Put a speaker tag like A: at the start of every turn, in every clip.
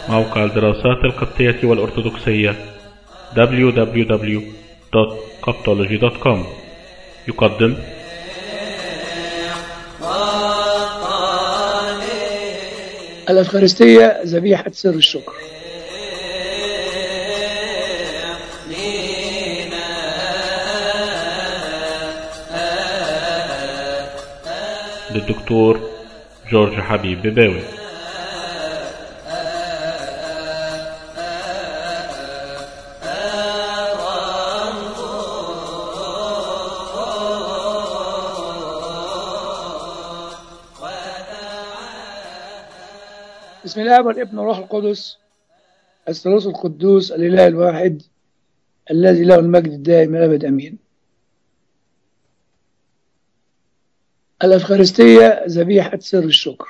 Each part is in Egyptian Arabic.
A: موقع الدراسات القبطية والأرثوذكسية www.coptology.com يقدم
B: الأفخارستية ذبيحة سر الشكر
A: للدكتور جورج حبيب بباوي
B: بسم الله والابن والروح القدس الثالوث القدوس الإله الواحد الذي له المجد الدائم الأبد أمين الأفخارستية ذبيحة سر الشكر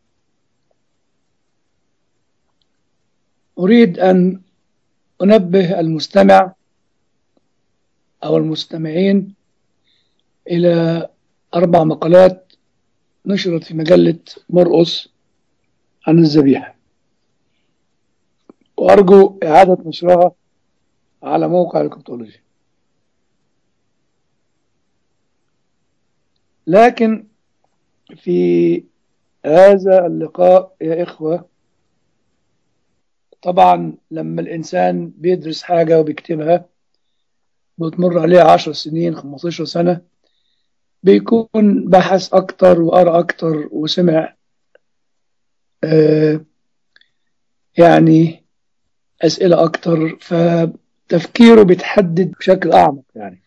B: أريد أن أنبه المستمع أو المستمعين إلى أربع مقالات نشرت في مجلة مرقس عن الذبيحة وأرجو إعادة نشرها على موقع الكتولوجي لكن في هذا اللقاء يا إخوة طبعا لما الإنسان بيدرس حاجة وبيكتبها بتمر عليه عشر سنين 15 سنة بيكون بحث أكتر وقرأ أكتر وسمع آه يعني أسئلة أكتر فتفكيره بيتحدد بشكل أعمق يعني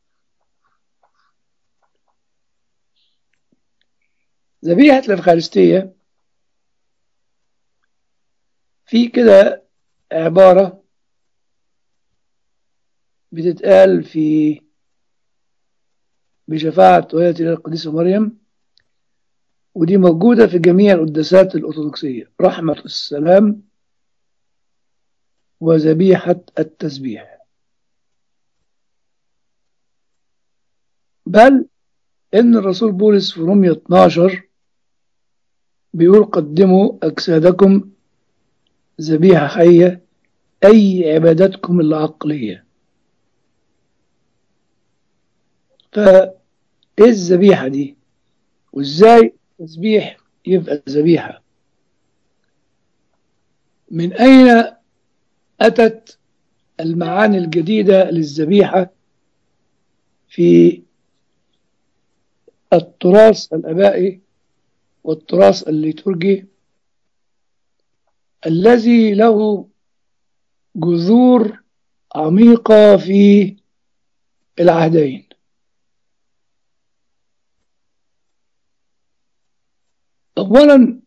B: ذبيحة الأفخارستية في كده عبارة بتتقال في بشفاعة ولاية إلى القديسة مريم ودي موجودة في جميع القداسات الأرثوذكسية رحمة السلام وذبيحة التسبيح بل إن الرسول بولس في رومية 12 بيقول قدموا أجسادكم ذبيحة حية أي عبادتكم العقلية فإيه الذبيحة دي وإزاي التسبيح يبقى ذبيحة من أين أتت المعاني الجديدة للذبيحة في التراث الآبائي والتراث الليتورجي الذي له جذور عميقة في العهدين أولا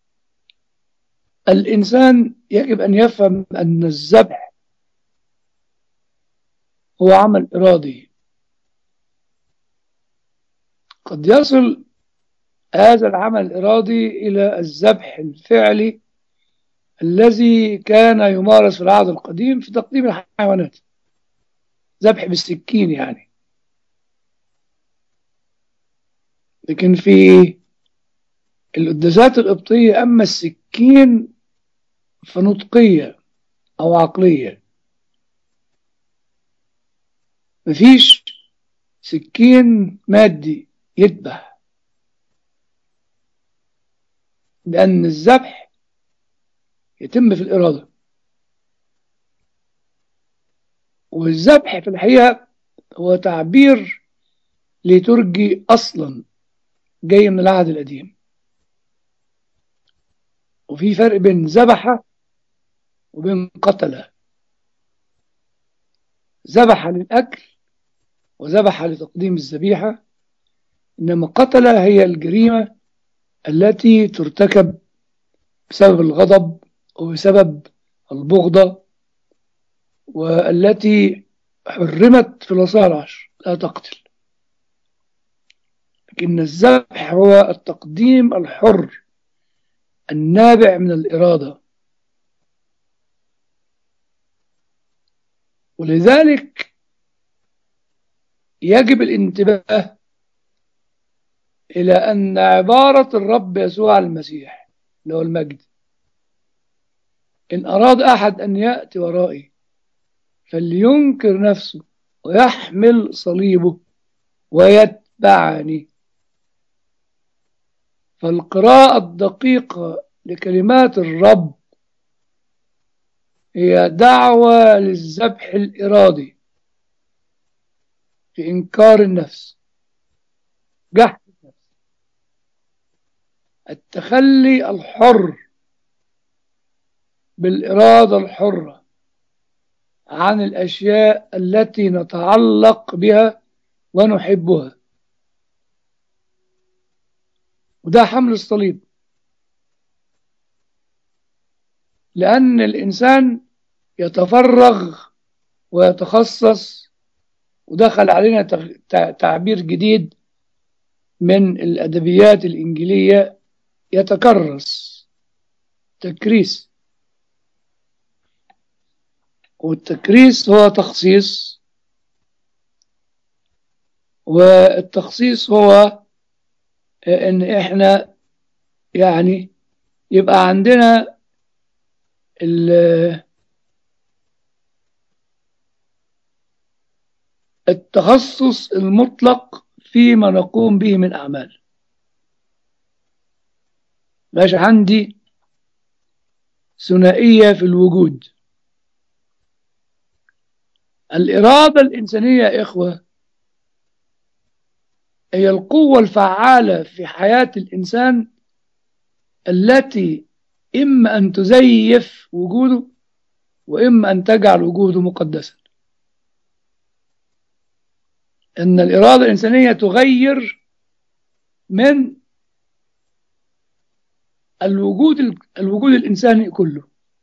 B: الإنسان يجب أن يفهم أن الذبح هو عمل إرادي قد يصل هذا العمل الإرادي إلى الذبح الفعلي الذي كان يمارس في العهد القديم في تقديم الحيوانات ذبح بالسكين يعني لكن في القداسات القبطية أما السكين فنطقية أو عقلية مفيش سكين مادي يذبح لأن الذبح يتم في الإرادة والذبح في الحقيقة هو تعبير ليترجي أصلا جاي من العهد القديم وفي فرق بين ذبح وبين قتل ذبح للأكل وذبح لتقديم الذبيحة إنما قتل هي الجريمة التي ترتكب بسبب الغضب وبسبب البغضة والتي حرمت في الوصايا العشر لا تقتل لكن الذبح هو التقديم الحر النابع من الإرادة ولذلك يجب الانتباه إلى أن عبارة الرب يسوع المسيح اللي هو المجد إن أراد أحد أن يأتي ورائي فلينكر نفسه ويحمل صليبه ويتبعني فالقراءة الدقيقة لكلمات الرب هي دعوة للذبح الإرادي في إنكار النفس جحد النفس التخلي الحر بالإرادة الحرة عن الأشياء التي نتعلق بها ونحبها وده حمل الصليب لأن الإنسان يتفرغ ويتخصص ودخل علينا تعبير جديد من الأدبيات الإنجيلية يتكرس تكريس والتكريس هو تخصيص والتخصيص هو ان احنا يعني يبقى عندنا التخصص المطلق فيما نقوم به من أعمال مش عندي ثنائية في الوجود الإرادة الإنسانية يا إخوة هي القوة الفعالة في حياة الإنسان التي إما أن تزيف وجوده وإما أن تجعل وجوده مقدسا أن الإرادة الإنسانية تغير من الوجود الوجود الإنساني كله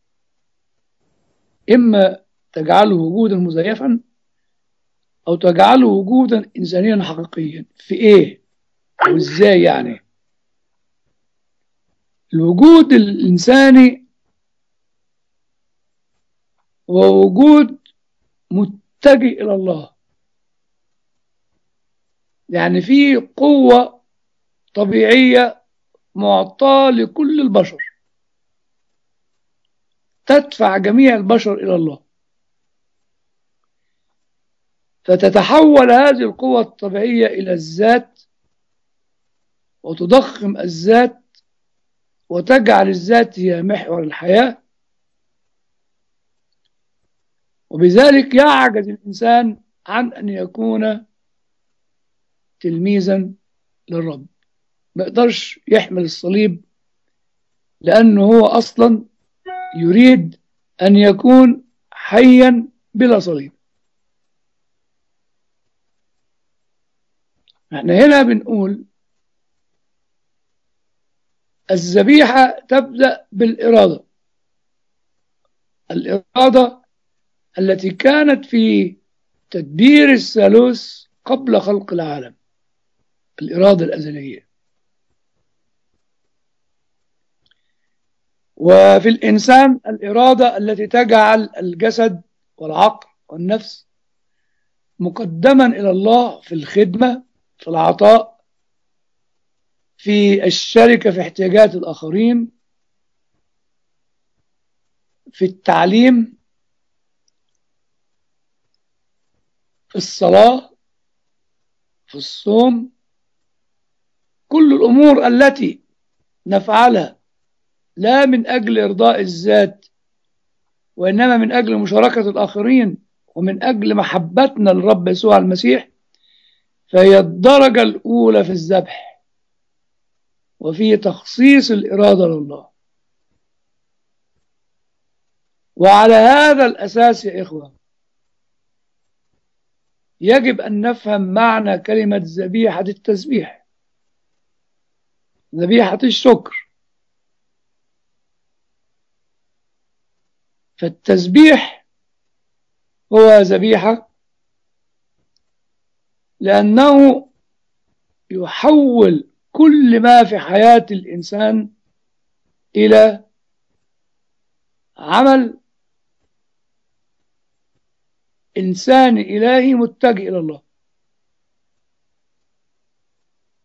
B: إما تجعله وجودا مزيفا أو تجعله وجودا إنسانيا حقيقيا في إيه وإزاي يعني الوجود الإنساني هو وجود متجه إلى الله يعني في قوة طبيعية معطاة لكل البشر تدفع جميع البشر إلى الله فتتحول هذه القوة الطبيعية إلى الذات وتضخم الذات وتجعل الذات هي محور الحياة وبذلك يعجز الإنسان عن أن يكون تلميذا للرب ما يقدرش يحمل الصليب لأنه هو أصلا يريد أن يكون حيا بلا صليب احنا هنا بنقول الذبيحة تبدأ بالإرادة الإرادة التي كانت في تدبير الثالوث قبل خلق العالم الإرادة الأزلية وفي الإنسان الإرادة التي تجعل الجسد والعقل والنفس مقدما إلى الله في الخدمة في العطاء في الشركة في احتياجات الآخرين في التعليم في الصلاة في الصوم كل الأمور التي نفعلها لا من أجل إرضاء الذات وإنما من أجل مشاركة الآخرين ومن أجل محبتنا للرب يسوع المسيح فهي الدرجة الأولى في الذبح وفي تخصيص الإرادة لله وعلى هذا الأساس يا إخوة يجب أن نفهم معنى كلمة ذبيحة التسبيح ذبيحة الشكر فالتسبيح هو ذبيحة لأنه يحول كل ما في حياة الإنسان إلى عمل إنسان إلهي متجه إلى الله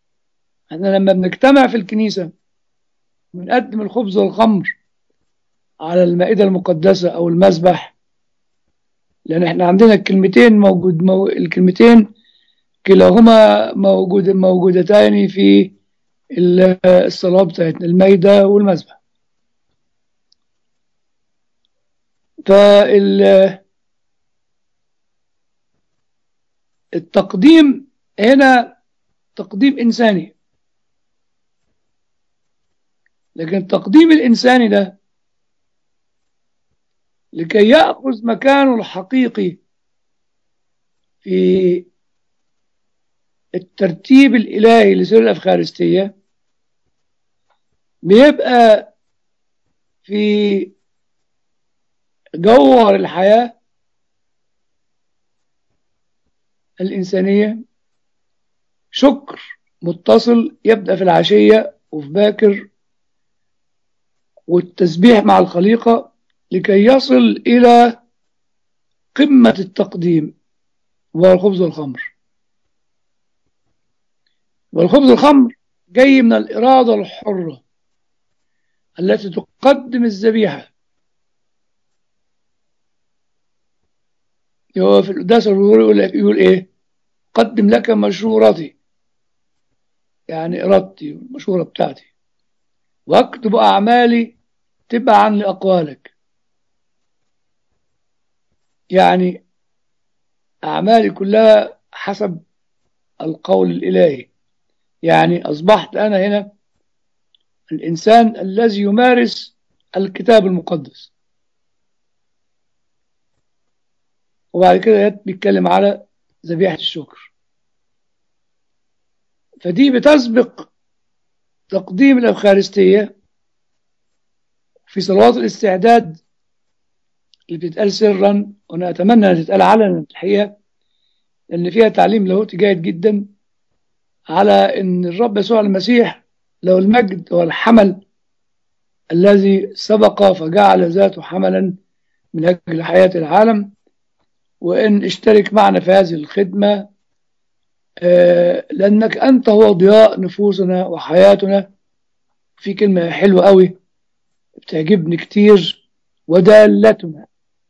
B: احنا لما بنجتمع في الكنيسة بنقدم الخبز والخمر على المائدة المقدسة أو المذبح لأن احنا عندنا الكلمتين موجود مو... الكلمتين كلاهما موجود موجودتان في الصلاة بتاعتنا المائدة والمذبح فال التقديم هنا تقديم إنساني لكن التقديم الإنساني ده لكي يأخذ مكانه الحقيقي في الترتيب الإلهي لسر الأفخارستية بيبقى في جوهر الحياة الإنسانية شكر متصل يبدأ في العشية وفي باكر والتسبيح مع الخليقة لكي يصل إلى قمة التقديم وهو الخبز والخمر والخبز والخمر جاي من الإرادة الحرة التي تقدم الذبيحة هو في القداس يقول, يقول إيه قدم لك مشورتي يعني إرادتي المشورة بتاعتي واكتب أعمالي تبعا لأقوالك يعني أعمالي كلها حسب القول الإلهي يعني أصبحت أنا هنا الإنسان الذي يمارس الكتاب المقدس وبعد كده بيتكلم على ذبيحة الشكر فدي بتسبق تقديم الأفخارستية في صلوات الاستعداد اللي بتتقال سرا وأنا أتمنى أن تتقال علنا الحقيقة لأن فيها تعليم لاهوتي جيد جدا على أن الرب يسوع المسيح له المجد والحمل الذي سبق فجعل ذاته حملا من أجل حياة العالم وإن اشترك معنا في هذه الخدمة لأنك أنت هو ضياء نفوسنا وحياتنا في كلمة حلوة قوي بتعجبني كتير ودالتنا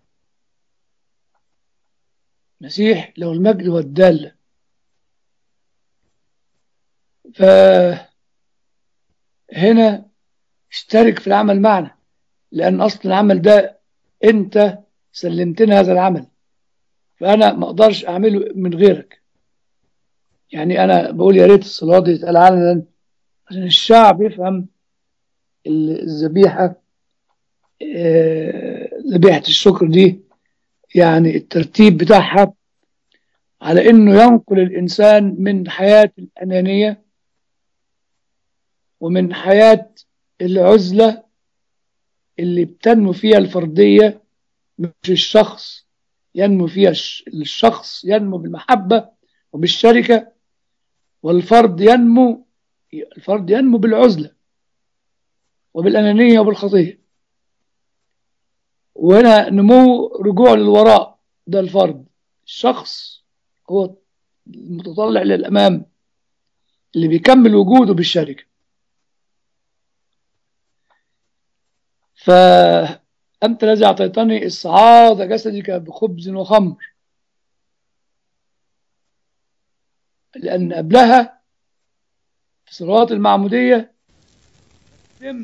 B: مسيح له المجد والدالة فهنا اشترك في العمل معنا لأن أصل العمل ده أنت سلمتنا هذا العمل فأنا ما أقدرش أعمله من غيرك يعني أنا بقول يا ريت الصلاة دي تتقال علنا عشان الشعب يفهم الذبيحة ذبيحة الشكر دي يعني الترتيب بتاعها على انه ينقل الانسان من حياة الانانية ومن حياة العزلة اللي بتنمو فيها الفردية مش الشخص ينمو فيها الشخص ينمو بالمحبة وبالشركة والفرد ينمو الفرد ينمو بالعزلة وبالأنانية وبالخطية وهنا نمو رجوع للوراء ده الفرد الشخص هو المتطلع للأمام اللي بيكمل وجوده بالشركة فأنت الذي أعطيتني إسعاد جسدك بخبز وخمر لأن قبلها في صلوات المعمودية يتم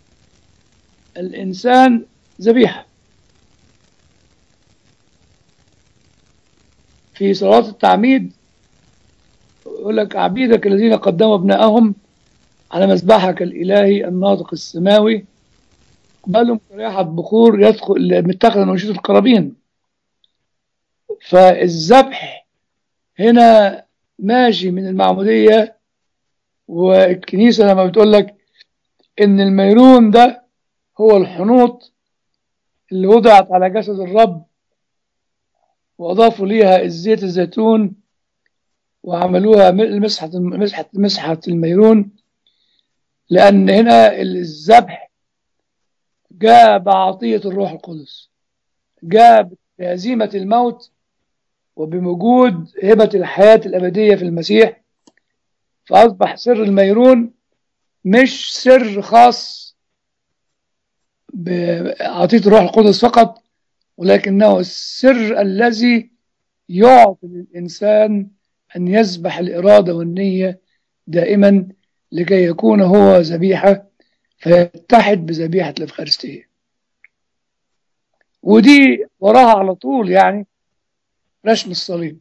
B: الإنسان ذبيحة في صلاة التعميد يقول لك عبيدك الذين قدموا ابنائهم على مذبحك الإلهي الناطق السماوي قبلهم ريحة بخور يدخل متخذ من وشوط القرابين فالذبح هنا ماشي من المعمودية والكنيسة لما بتقول لك إن الميرون ده هو الحنوط اللي وضعت على جسد الرب وأضافوا ليها الزيت الزيتون وعملوها مسحة مسحة مسحة الميرون لأن هنا الذبح جاء بعطية الروح القدس جاء بهزيمة الموت وبوجود هبة الحياة الأبدية في المسيح فأصبح سر الميرون مش سر خاص بعطية الروح القدس فقط ولكنه السر الذي يعطي للإنسان أن يسبح الإرادة والنية دائما لكي يكون هو ذبيحة فيتحد بذبيحة الإفخارستية ودي وراها على طول يعني رشم الصليب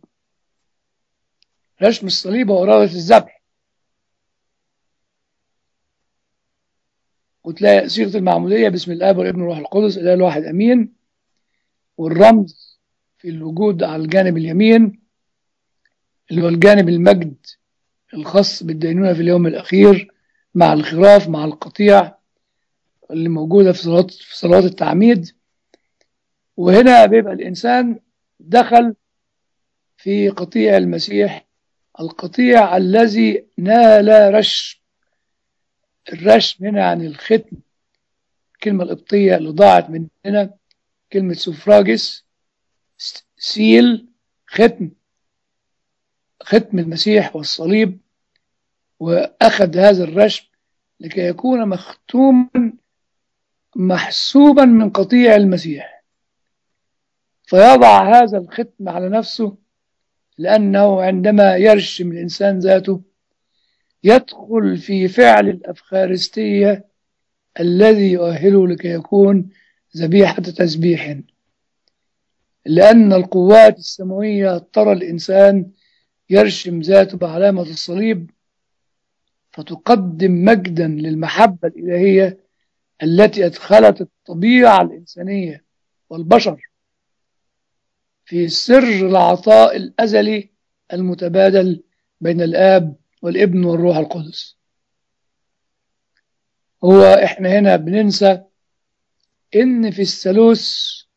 B: رشم الصليب وإرادة الذبح وتلاقي صيغة المعمودية باسم الآب والابن والروح القدس الإله الواحد أمين والرمز في الوجود على الجانب اليمين اللي هو الجانب المجد الخاص بالدينونة في اليوم الأخير مع الخراف مع القطيع اللي موجودة في صلاة في صلوات التعميد وهنا بيبقى الإنسان دخل في قطيع المسيح القطيع الذي نال رشم الرشم هنا عن الختم الكلمة القبطية اللي ضاعت مننا كلمة سفراجس سيل ختم ختم المسيح والصليب وأخذ هذا الرشم لكي يكون مختوما محسوبا من قطيع المسيح فيضع هذا الختم على نفسه لأنه عندما يرشم الإنسان ذاته يدخل في فعل الأفخارستية الذي يؤهله لكي يكون ذبيحة تسبيح لأن القوات السماوية ترى الإنسان يرشم ذاته بعلامة الصليب فتقدم مجدا للمحبة الإلهية التي أدخلت الطبيعة الإنسانية والبشر في سر العطاء الأزلي المتبادل بين الآب والابن والروح القدس هو احنا هنا بننسى ان في الثالوث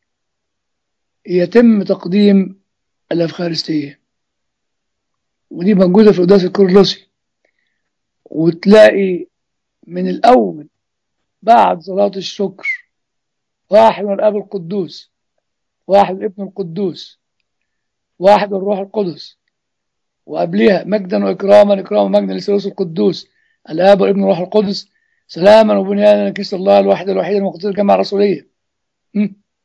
B: يتم تقديم الافخارستيه ودي موجوده في القداس الكورلوسي وتلاقي من الاول بعد صلاه الشكر واحد من الاب القدوس واحد الابن القدوس واحد الروح القدس وقبلها مجدا واكراما اكراما مجدا للثالوث القدوس الاب والابن والروح القدس سلاما وبنيانا كيس الله الواحد الوحيد المقدس الجامعه الرسوليه م?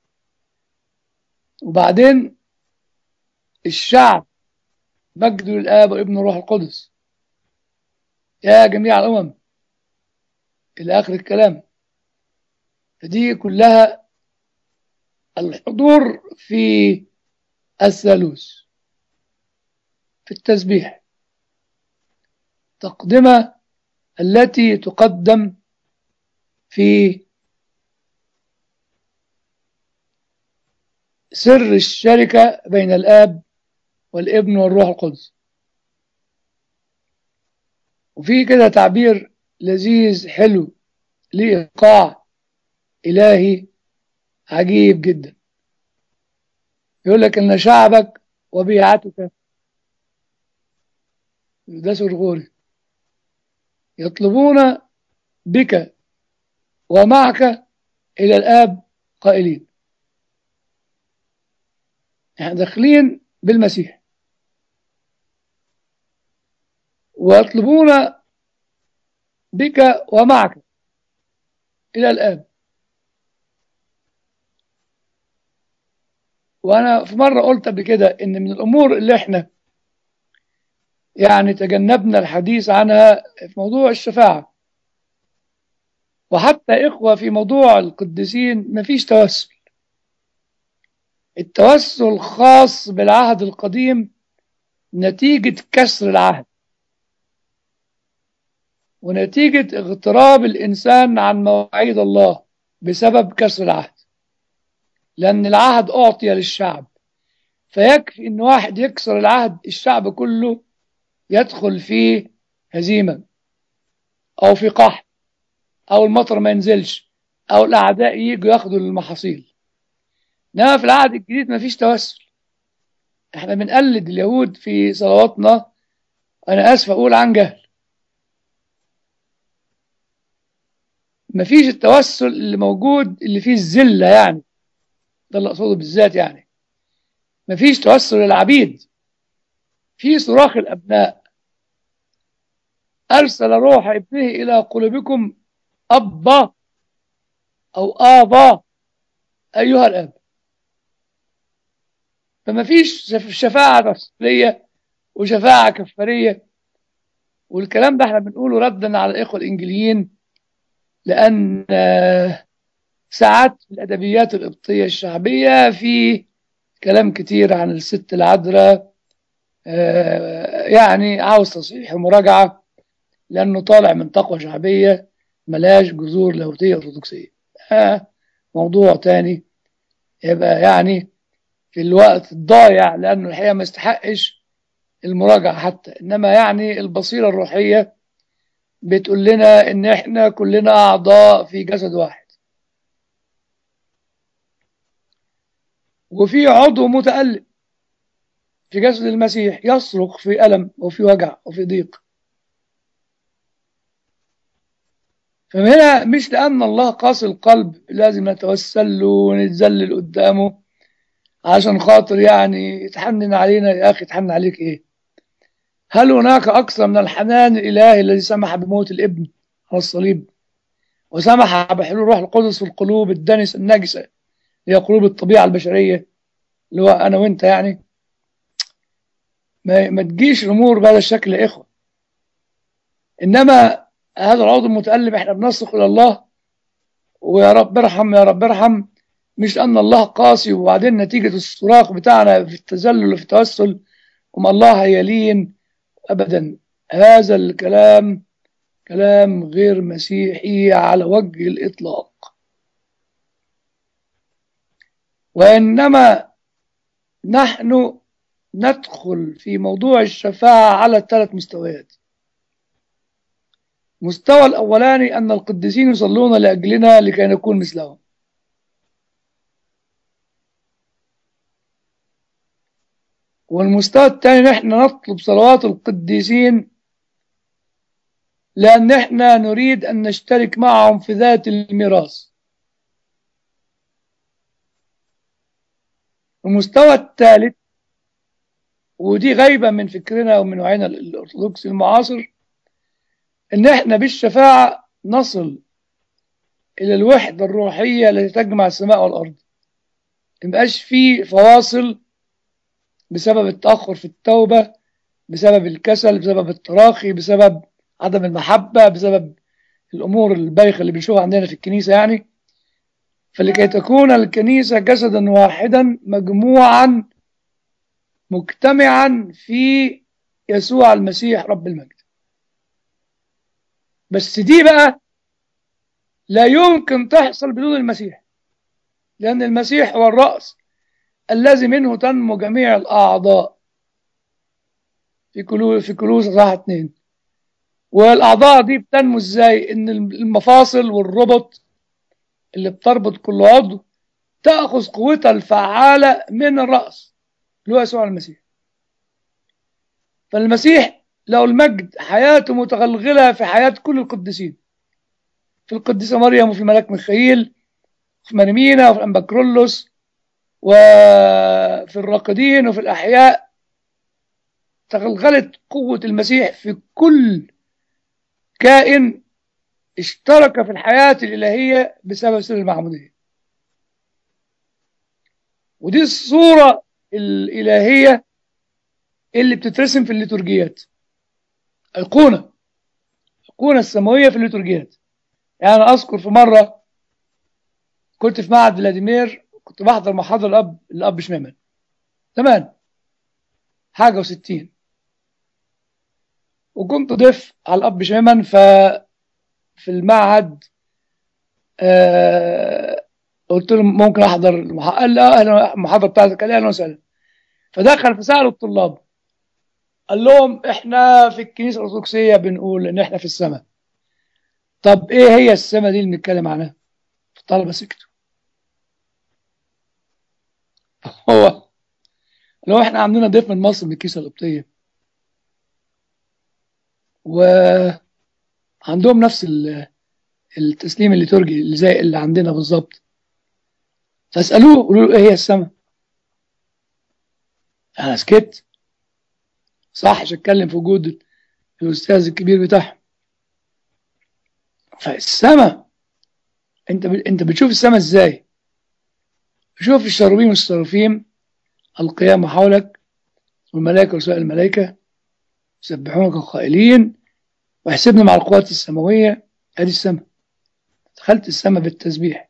B: وبعدين الشعب مجد للاب والابن والروح القدس يا جميع الامم الى اخر الكلام فدي كلها الحضور في الثالوث في التسبيح تقدمة التي تقدم في سر الشركة بين الآب والابن والروح القدس وفي كده تعبير لذيذ حلو لإيقاع إلهي عجيب جدا يقول لك إن شعبك وبيعتك ده سرغوري يطلبون بك ومعك إلى الآب قائلين احنا داخلين بالمسيح ويطلبون بك ومعك إلى الآب وأنا في مرة قلت قبل كده إن من الأمور اللي إحنا يعني تجنبنا الحديث عنها في موضوع الشفاعة وحتى إخوة في موضوع القديسين مفيش توسل التوسل خاص بالعهد القديم نتيجة كسر العهد ونتيجة اغتراب الإنسان عن مواعيد الله بسبب كسر العهد لأن العهد أعطي للشعب فيكفي إن واحد يكسر العهد الشعب كله يدخل في هزيمة أو في قحط أو المطر ما ينزلش أو الأعداء يجوا ياخدوا المحاصيل إنما في العهد الجديد ما فيش توسل إحنا بنقلد اليهود في صلواتنا أنا آسف أقول عن جهل ما فيش التوسل اللي موجود اللي فيه الذلة يعني ده اللي أقصده بالذات يعني ما فيش توسل للعبيد في صراخ الأبناء أرسل روح ابنه إلى قلوبكم أبا أو آبا أيها الآب فما فيش شفاعة تفصيلية وشفاعة كفارية والكلام ده احنا بنقوله ردا على الإخوة الإنجليين لأن ساعات في الأدبيات القبطية الشعبية في كلام كتير عن الست العذراء يعني عاوز تصحيح ومراجعة لأنه طالع من تقوى شعبية ملاش جذور لاهوتية أرثوذكسية آه موضوع تاني يبقى يعني في الوقت الضايع لأنه الحقيقة ما يستحقش المراجعة حتى إنما يعني البصيرة الروحية بتقول لنا إن إحنا كلنا أعضاء في جسد واحد وفي عضو متألم في جسد المسيح يصرخ في ألم وفي وجع وفي ضيق فهنا مش لأن الله قاسي القلب لازم نتوسل له ونتذلل قدامه عشان خاطر يعني يتحنن علينا يا أخي يتحنن عليك إيه هل هناك أكثر من الحنان الإلهي الذي سمح بموت الابن على الصليب وسمح بحلول روح القدس في القلوب الدنسة النجسة هي قلوب الطبيعة البشرية اللي هو أنا وأنت يعني ما, ما تجيش الأمور بهذا الشكل يا إخوة إنما هذا العضو المتألم إحنا بنصرخ إلى الله ويا رب ارحم يا رب ارحم مش لأن الله قاسي وبعدين نتيجة الصراخ بتاعنا في التذلل وفي التوسل وما الله هيلين أبدا هذا الكلام كلام غير مسيحي على وجه الإطلاق وإنما نحن ندخل في موضوع الشفاعة على ثلاث مستويات المستوى الأولاني أن القديسين يصلون لأجلنا لكي نكون مثلهم والمستوى الثاني نحن نطلب صلوات القديسين لأن احنا نريد أن نشترك معهم في ذات الميراث المستوى الثالث ودي غايبة من فكرنا ومن وعينا الأرثوذكسي المعاصر إن إحنا بالشفاعة نصل إلى الوحدة الروحية التي تجمع السماء والأرض مبقاش في فواصل بسبب التأخر في التوبة بسبب الكسل بسبب التراخي بسبب عدم المحبة بسبب الأمور البايخة اللي بنشوفها عندنا في الكنيسة يعني فلكي تكون الكنيسة جسدا واحدا مجموعا مجتمعا في يسوع المسيح رب المجد بس دي بقى لا يمكن تحصل بدون المسيح لأن المسيح هو الرأس الذي منه تنمو جميع الأعضاء في كلوس في كلوس صح اتنين والأعضاء دي بتنمو ازاي إن المفاصل والربط اللي بتربط كل عضو تأخذ قوتها الفعالة من الرأس اللي هو يسوع المسيح فالمسيح له المجد حياته متغلغلة في حياة كل القديسين في القديسة مريم وفي الملاك ميخائيل وفي مريمينا وفي الأنباكرولوس وفي الراقدين وفي الأحياء تغلغلت قوة المسيح في كل كائن اشترك في الحياة الإلهية بسبب سر المعمودية ودي الصورة الإلهية اللي بتترسم في الليتورجيات أيقونة أيقونة السماوية في الليتورجيات يعني أنا أذكر في مرة كنت في معهد فلاديمير كنت بحضر محاضرة الأب الأب شميمن زمان حاجة وستين وكنت ضيف على الأب شميمن ف في المعهد آه قلت له ممكن احضر المحاضره قال لا اهلا المحاضره بتاعتك قال لي اهلا وسهلا فدخل فسالوا الطلاب قال لهم احنا في الكنيسه الارثوذكسيه بنقول ان احنا في السماء طب ايه هي السماء دي اللي بنتكلم عنها الطلبه سكتوا هو لو احنا عندنا ضيف من مصر من الكنيسه القبطيه وعندهم نفس التسليم الليتورجي اللي زي اللي عندنا بالظبط فاسألوه قولوا له ايه هي السماء انا سكت صح مش اتكلم في وجود الاستاذ الكبير بتاعهم فالسماء انت ب... انت بتشوف السماء ازاي شوف الشروبيم والسرافيم القيام حولك والملائكة ورسول الملائكة يسبحونك قائلين واحسبنا مع القوات السماوية ادي السماء دخلت السماء بالتسبيح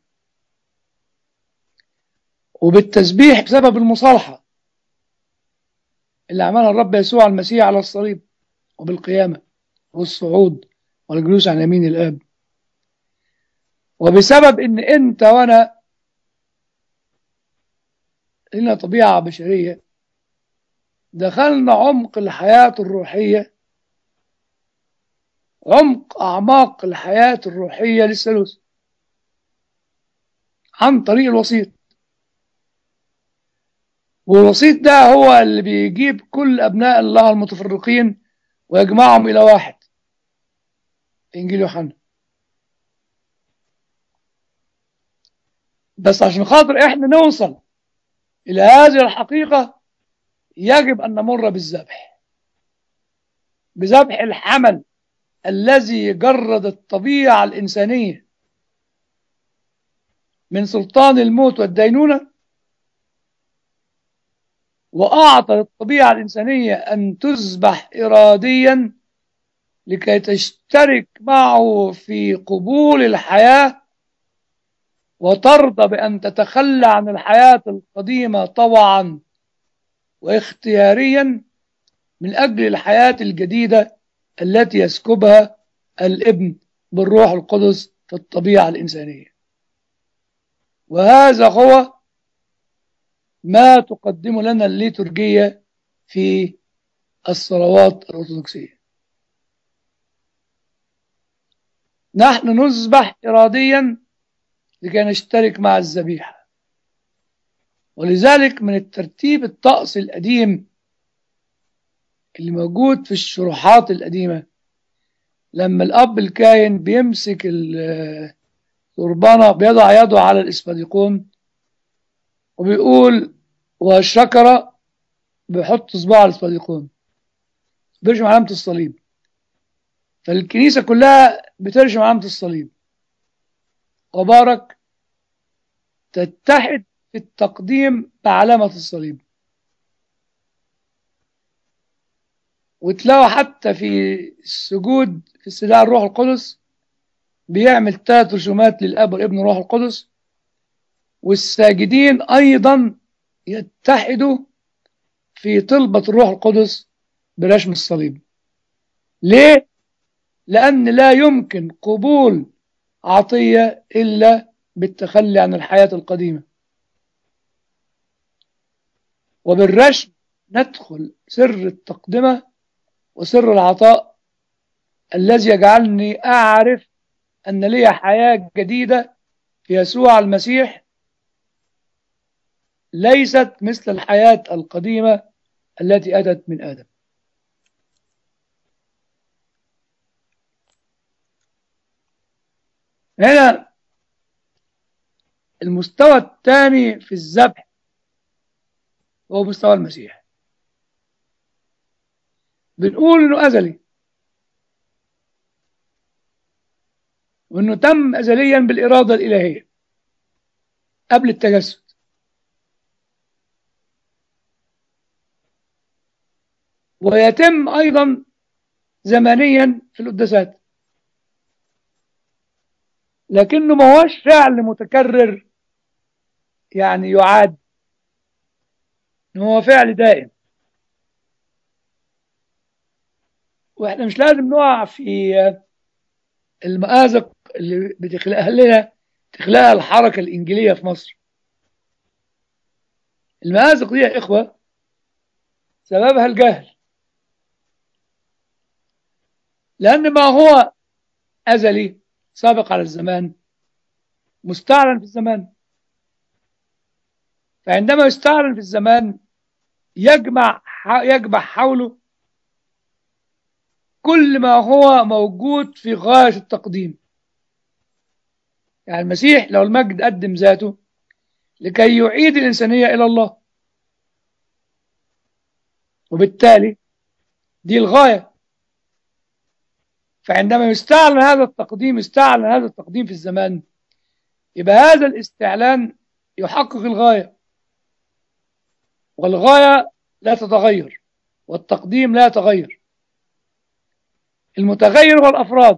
B: وبالتسبيح بسبب المصالحة اللي عملها الرب يسوع المسيح على الصليب وبالقيامة والصعود والجلوس عن يمين الآب وبسبب ان انت وانا لنا طبيعة بشرية دخلنا عمق الحياة الروحية عمق أعماق الحياة الروحية للثالوث عن طريق الوسيط والوسيط ده هو اللي بيجيب كل أبناء الله المتفرقين ويجمعهم إلى واحد إنجيل يوحنا بس عشان خاطر إحنا نوصل إلى هذه الحقيقة يجب أن نمر بالذبح بذبح الحمل الذي جرد الطبيعة الإنسانية من سلطان الموت والدينونة وأعطى للطبيعة الإنسانية أن تذبح إراديا لكي تشترك معه في قبول الحياة وترضى بأن تتخلى عن الحياة القديمة طوعا واختياريا من أجل الحياة الجديدة التي يسكبها الابن بالروح القدس في الطبيعة الإنسانية وهذا هو ما تقدم لنا الليتورجية في الصلوات الأرثوذكسية نحن نذبح إراديا لكي نشترك مع الذبيحة ولذلك من الترتيب الطقس القديم اللي موجود في الشروحات القديمة لما الأب الكاين بيمسك القربانة بيضع يده على الإسفاديقون وبيقول والشكرة بيحط صباعه على الإسفاديقون بيرشم علامة الصليب فالكنيسة كلها بترشم علامة الصليب وبارك تتحد في التقديم بعلامة الصليب وتلاقوا حتى في السجود في استدعاء الروح القدس بيعمل ثلاث رسومات للاب والابن والروح القدس والساجدين ايضا يتحدوا في طلبة الروح القدس برسم الصليب ليه؟ لأن لا يمكن قبول عطية إلا بالتخلي عن الحياة القديمة وبالرشم ندخل سر التقدمة وسر العطاء الذي يجعلني أعرف أن لي حياة جديدة في يسوع المسيح ليست مثل الحياة القديمة التي أتت من آدم هنا المستوى الثاني في الذبح هو مستوى المسيح بنقول انه ازلي وانه تم ازليا بالاراده الالهيه قبل التجسد ويتم ايضا زمنيا في القداسات لكنه ما هوش فعل متكرر يعني يعاد هو فعل دائم واحنا مش لازم نقع في المآزق اللي بتخلقها لنا تخلقها الحركة الإنجيلية في مصر المآزق دي يا إخوة سببها الجهل لأن ما هو أزلي سابق على الزمان مستعلن في الزمان فعندما يستعلن في الزمان يجمع يجمع حوله كل ما هو موجود في غاية التقديم يعني المسيح لو المجد قدم ذاته لكي يعيد الإنسانية إلى الله وبالتالي دي الغاية فعندما يستعلن هذا التقديم يستعلن هذا التقديم في الزمان يبقى هذا الاستعلان يحقق الغاية والغاية لا تتغير والتقديم لا يتغير المتغير هو الأفراد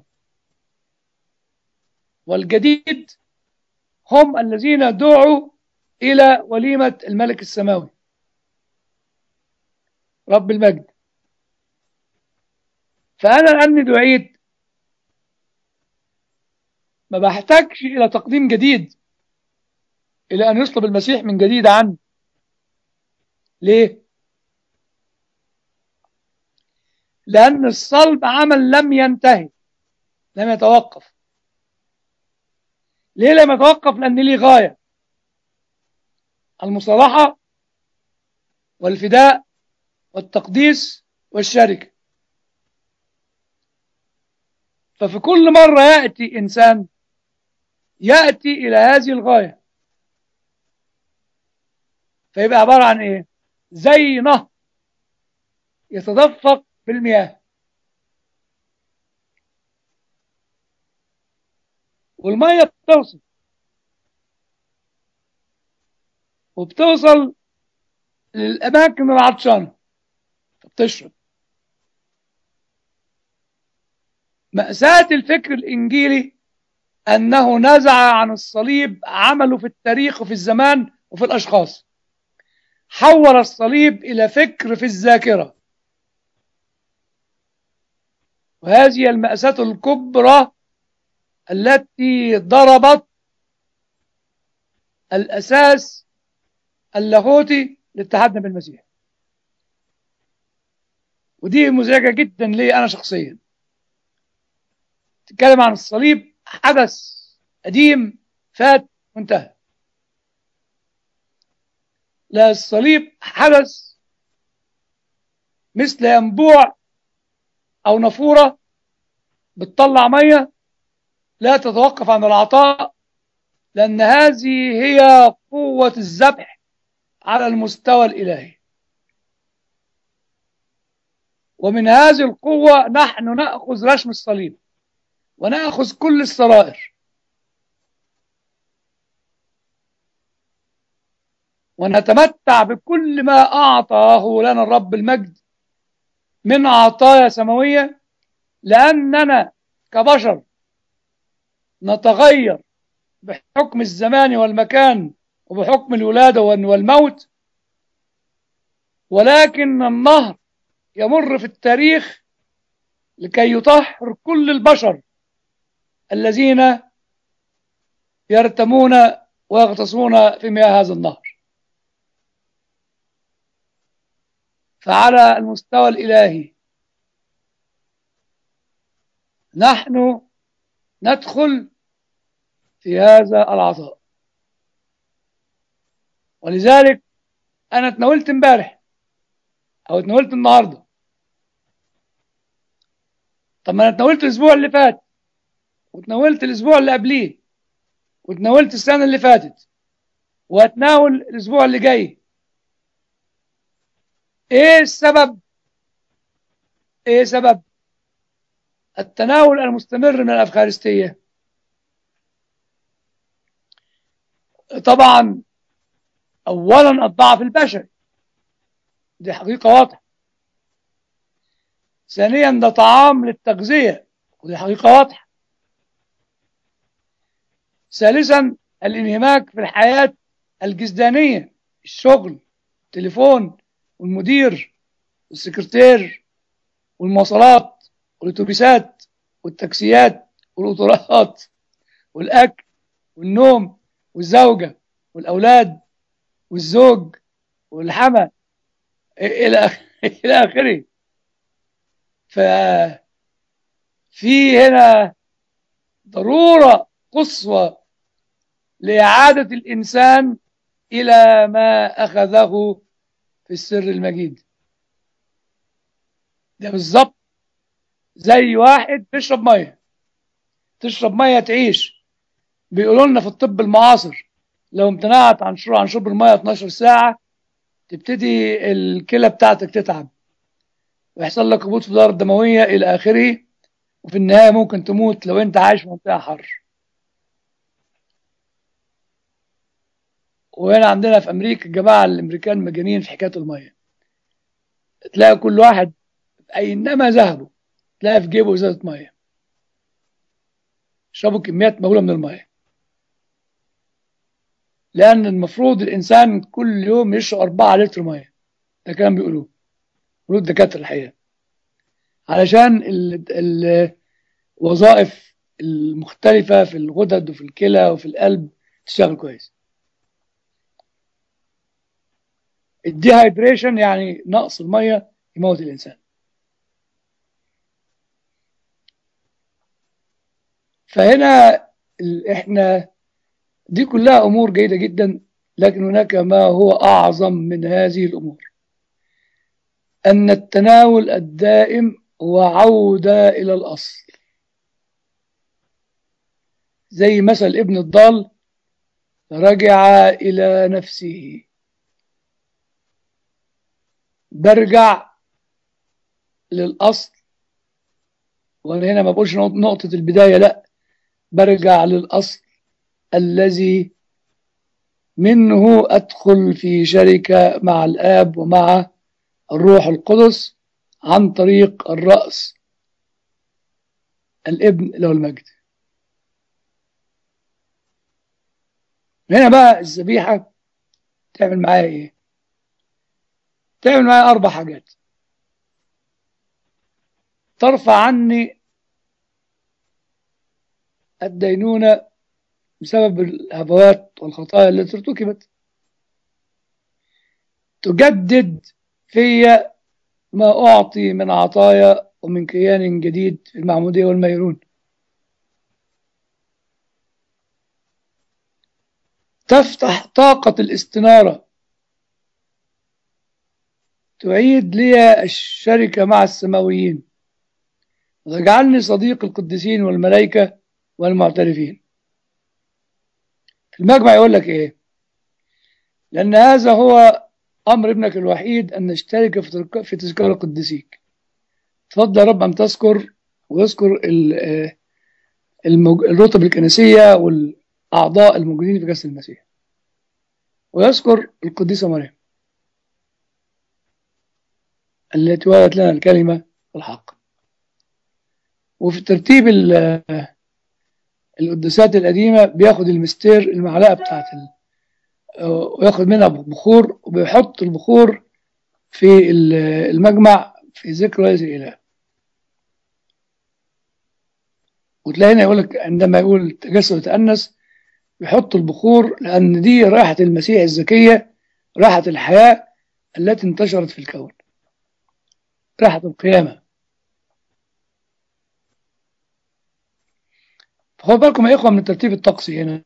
B: والجديد هم الذين دعوا إلى وليمة الملك السماوي رب المجد فأنا لأني دعيت ما بحتاجش إلى تقديم جديد إلى أن يطلب المسيح من جديد عني ليه؟ لأن الصلب عمل لم ينتهي لم يتوقف ليه لم يتوقف لأن ليه غاية المصالحة والفداء والتقديس والشركة ففي كل مرة يأتي إنسان يأتي إلى هذه الغاية فيبقى عبارة عن إيه زي نهر يتدفق بالمياه والمية بتوصل وبتوصل للأماكن العطشانة فبتشرب مأساة الفكر الإنجيلي أنه نزع عن الصليب عمله في التاريخ وفي الزمان وفي الأشخاص حول الصليب إلى فكر في الذاكرة وهذه المأساة الكبرى التي ضربت الأساس اللاهوتي لاتحادنا بالمسيح ودي مزعجة جدا لي أنا شخصيا تتكلم عن الصليب حدث قديم فات وانتهى لا الصليب حدث مثل ينبوع أو نافورة بتطلع مية لا تتوقف عن العطاء لأن هذه هي قوة الذبح على المستوى الإلهي ومن هذه القوة نحن نأخذ رشم الصليب ونأخذ كل السرائر ونتمتع بكل ما أعطاه لنا الرب المجد من عطايا سماوية لأننا كبشر نتغير بحكم الزمان والمكان وبحكم الولادة والموت ولكن النهر يمر في التاريخ لكي يطهر كل البشر الذين يرتمون ويغطسون في مياه هذا النهر فعلى المستوى الإلهي نحن ندخل في هذا العطاء ولذلك أنا تناولت امبارح أو تناولت النهاردة طب ما أنا تناولت الأسبوع اللي فات وتناولت الأسبوع اللي قبليه وتناولت السنة اللي فاتت وهتناول الأسبوع اللي جاي ايه السبب ايه سبب التناول المستمر من الافخارستيه طبعا اولا الضعف البشري دي حقيقه واضحه ثانيا ده طعام للتغذيه ودي حقيقه واضحه ثالثا الانهماك في الحياه الجسدانيه الشغل التليفون والمدير والسكرتير والمواصلات والاتوبيسات والتاكسيات والقطارات والاكل والنوم والزوجه والاولاد والزوج والحما الى الى اخره ف في هنا ضروره قصوى لاعاده الانسان الى ما اخذه في السر المجيد ده بالظبط زي واحد بيشرب ميه تشرب ميه تعيش بيقولوا لنا في الطب المعاصر لو امتنعت عن شرب عن شرب الميه 12 ساعه تبتدي الكلى بتاعتك تتعب ويحصل لك هبوط في الدوره الدمويه الى اخره وفي النهايه ممكن تموت لو انت عايش في منطقه حر وهنا عندنا في أمريكا الجماعة الأمريكان مجانين في حكاية المية تلاقي كل واحد أينما ذهبوا تلاقي في جيبه إزازة مية يشربوا كميات مهولة من المية لأن المفروض الإنسان كل يوم يشرب 4 لتر مية ده كلام بيقولوه بيقولوا الدكاترة الحقيقة علشان الوظائف المختلفة في الغدد وفي الكلى وفي القلب تشتغل كويس الديهايدريشن يعني نقص المية يموت الإنسان فهنا احنا دي كلها أمور جيدة جدا لكن هناك ما هو أعظم من هذه الأمور أن التناول الدائم هو عودة إلى الأصل زي مثل ابن الضال رجع إلى نفسه برجع للأصل وأنا هنا ما بقولش نقطة البداية لا برجع للأصل الذي منه أدخل في شركة مع الآب ومع الروح القدس عن طريق الرأس الابن له المجد هنا بقى الذبيحة تعمل معايا ايه تعمل معايا اربع حاجات ترفع عني الدينونة بسبب الهفوات والخطايا التي ارتكبت تجدد في ما أعطي من عطايا ومن كيان جديد في المعمودية والميرون تفتح طاقة الاستنارة تعيد لي الشركة مع السماويين وتجعلني صديق القديسين والملائكة والمعترفين المجمع يقول لك ايه لأن هذا هو أمر ابنك الوحيد أن نشترك في تذكار قدسيك تفضل يا رب أن تذكر ويذكر الرتب الكنسية والأعضاء الموجودين في جسد المسيح ويذكر القديسة مريم التي ولدت لنا الكلمة الحق وفي ترتيب القداسات القديمة بياخد المستير المعلقة بتاعت ال... وياخد منها بخور وبيحط البخور في المجمع في ذكر هذه الإله وتلاقي هنا يقول لك عندما يقول تجسد وتأنس بيحط البخور لأن دي راحة المسيح الزكية راحة الحياة التي انتشرت في الكون راحة القيامة فخد بالكم يا إخوة من الترتيب الطقسي هنا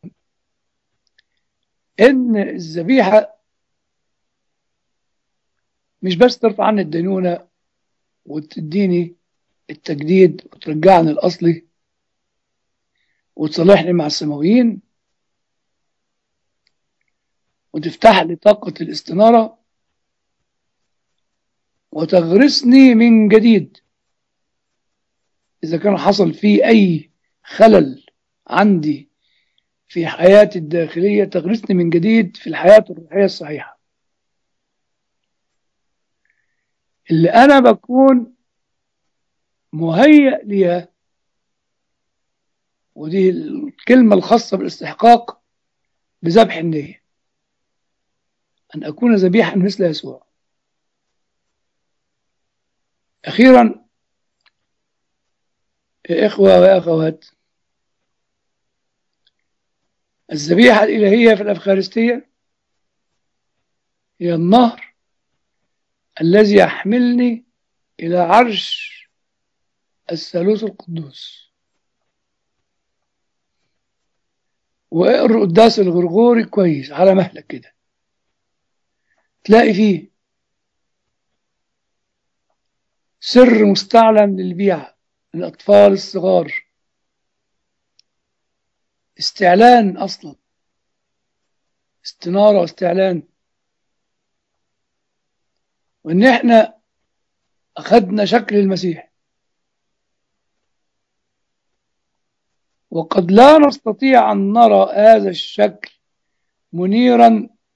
B: إن الذبيحة مش بس ترفع عني الدينونة وتديني التجديد وترجعني الأصلي وتصالحني مع السماويين وتفتح لي طاقة الاستنارة وتغرسني من جديد إذا كان حصل فيه أي خلل عندي في حياتي الداخلية تغرسني من جديد في الحياة الروحية الصحيحة اللي أنا بكون مهيأ ليها ودي الكلمة الخاصة بالاستحقاق بذبح النية أن أكون ذبيحا مثل يسوع أخيرا يا إخوة وأخوات الذبيحة الإلهية في الأفخارستية هي النهر الذي يحملني إلى عرش الثالوث القدوس واقرا قداس الغرغوري كويس على مهلك كده تلاقي فيه سر مستعلن للبيعة للأطفال الصغار استعلان أصلا استنارة واستعلان وإن إحنا أخذنا شكل المسيح وقد لا نستطيع أن نرى هذا الشكل منيرا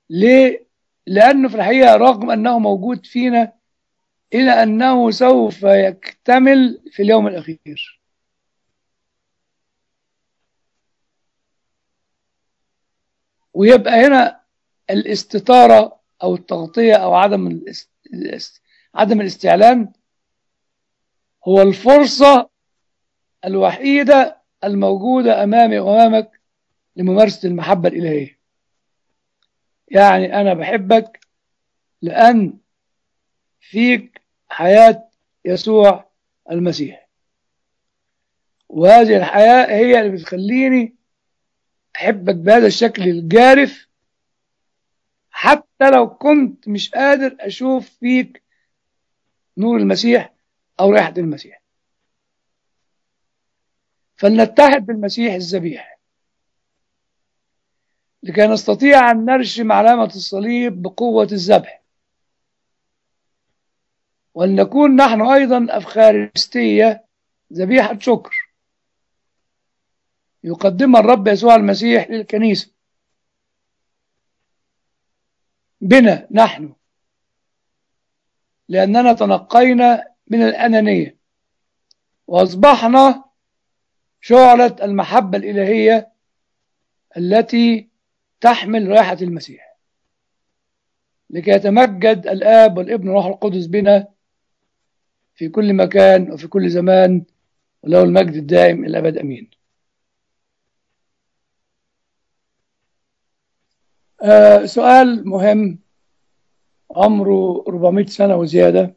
B: ليه؟ لأنه في الحقيقة رغم أنه موجود فينا إلى أنه سوف يكتمل في اليوم الأخير ويبقى هنا الاستطارة أو التغطية أو عدم الاست... الاست... عدم الاستعلان هو الفرصة الوحيدة الموجودة أمامي وأمامك لممارسة المحبة الإلهية يعني أنا بحبك لأن فيك حياة يسوع المسيح وهذه الحياة هي اللي بتخليني أحبك بهذا الشكل الجارف حتى لو كنت مش قادر أشوف فيك نور المسيح أو ريحة المسيح فلنتحد بالمسيح الذبيح لكي نستطيع أن نرشم علامة الصليب بقوة الذبح ولنكون نحن أيضا أفخارستية ذبيحة شكر يقدمها الرب يسوع المسيح للكنيسة بنا نحن لأننا تنقينا من الأنانية وأصبحنا شعلة المحبة الإلهية التي تحمل رائحة المسيح لكي يتمجد الآب والابن والروح القدس بنا في كل مكان وفي كل زمان وله المجد الدائم إلى الأبد أمين آه سؤال مهم عمره 400 سنة وزيادة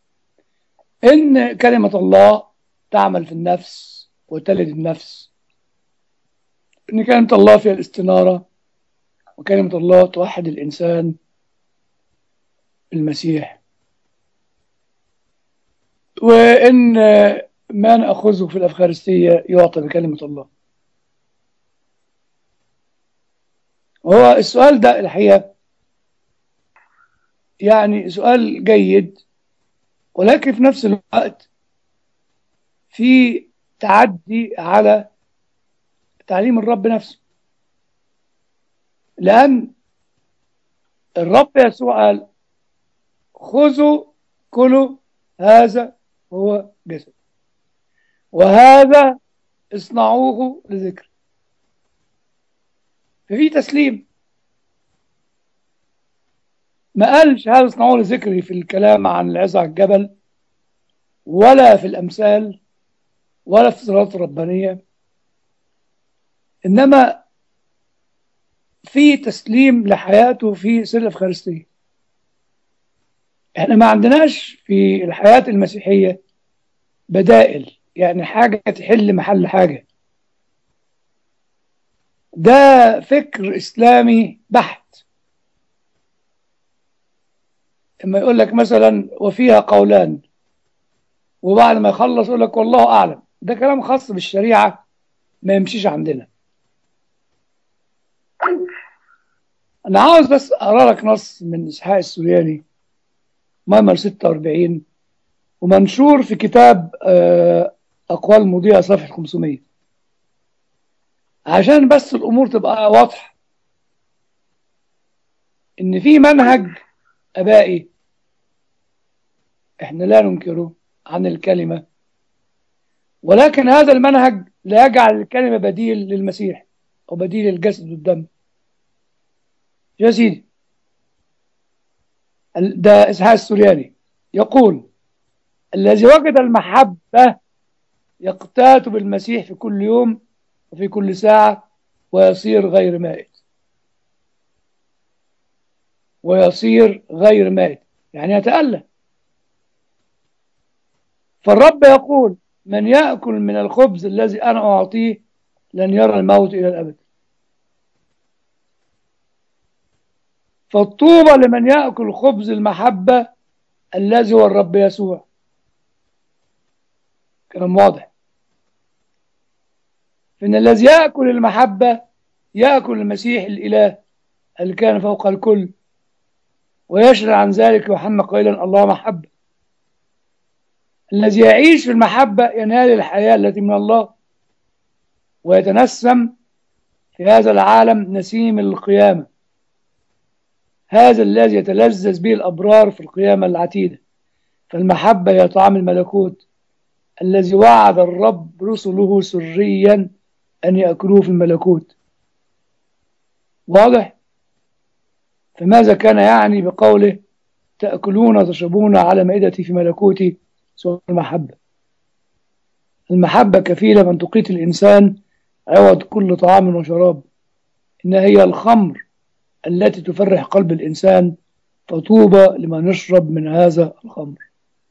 B: إن كلمة الله تعمل في النفس وتلد النفس إن كلمة الله فيها الاستنارة وكلمة الله توحد الإنسان بالمسيح وإن ما نأخذه في الأفخارستية يعطى بكلمة الله هو السؤال ده الحقيقة يعني سؤال جيد ولكن في نفس الوقت في تعدي على تعليم الرب نفسه لأن الرب يسوع قال خذوا كلوا هذا هو جسد وهذا اصنعوه لذكر ففي تسليم ما قالش هذا اصنعوه لذكري في الكلام عن العظة على الجبل ولا في الأمثال ولا في الصلاة الربانية إنما في تسليم لحياته في سر الأفخارستية احنا ما عندناش في الحياة المسيحية بدائل يعني حاجة تحل محل حاجة ده فكر إسلامي بحت اما يقول لك مثلا وفيها قولان وبعد ما يخلص يقول لك والله أعلم ده كلام خاص بالشريعة ما يمشيش عندنا أنا عاوز بس أقرأ لك نص من إسحاق السورياني مايمر 46 ومنشور في كتاب أقوال مضيئة صفحة 500 عشان بس الأمور تبقى واضحة إن في منهج أبائي إحنا لا ننكره عن الكلمة ولكن هذا المنهج لا يجعل الكلمة بديل للمسيح أو بديل الجسد والدم يا سيدي ده إسحاق السورياني يقول الذي وجد المحبة يقتات بالمسيح في كل يوم وفي كل ساعة ويصير غير مائت ويصير غير مائت يعني يتألم فالرب يقول من يأكل من الخبز الذي أنا أعطيه لن يرى الموت إلى الأبد فالطوبى لمن يأكل خبز المحبة الذي هو الرب يسوع كلام واضح فإن الذي يأكل المحبة يأكل المسيح الإله اللي كان فوق الكل ويشرع عن ذلك يوحنا قائلا الله محبة الذي يعيش في المحبة ينال الحياة التي من الله ويتنسم في هذا العالم نسيم القيامة هذا الذي يتلذذ به الأبرار في القيامة العتيدة فالمحبة هي طعام الملكوت الذي وعد الرب رسله سريا أن يأكلوه في الملكوت واضح؟ فماذا كان يعني بقوله تأكلون وتشربون على مائدتي في ملكوتي سوى المحبة المحبة كفيلة من تقيت الإنسان عوض كل طعام وشراب إنها هي الخمر التي تفرح قلب الإنسان فطوبى لمن يشرب من هذا الخمر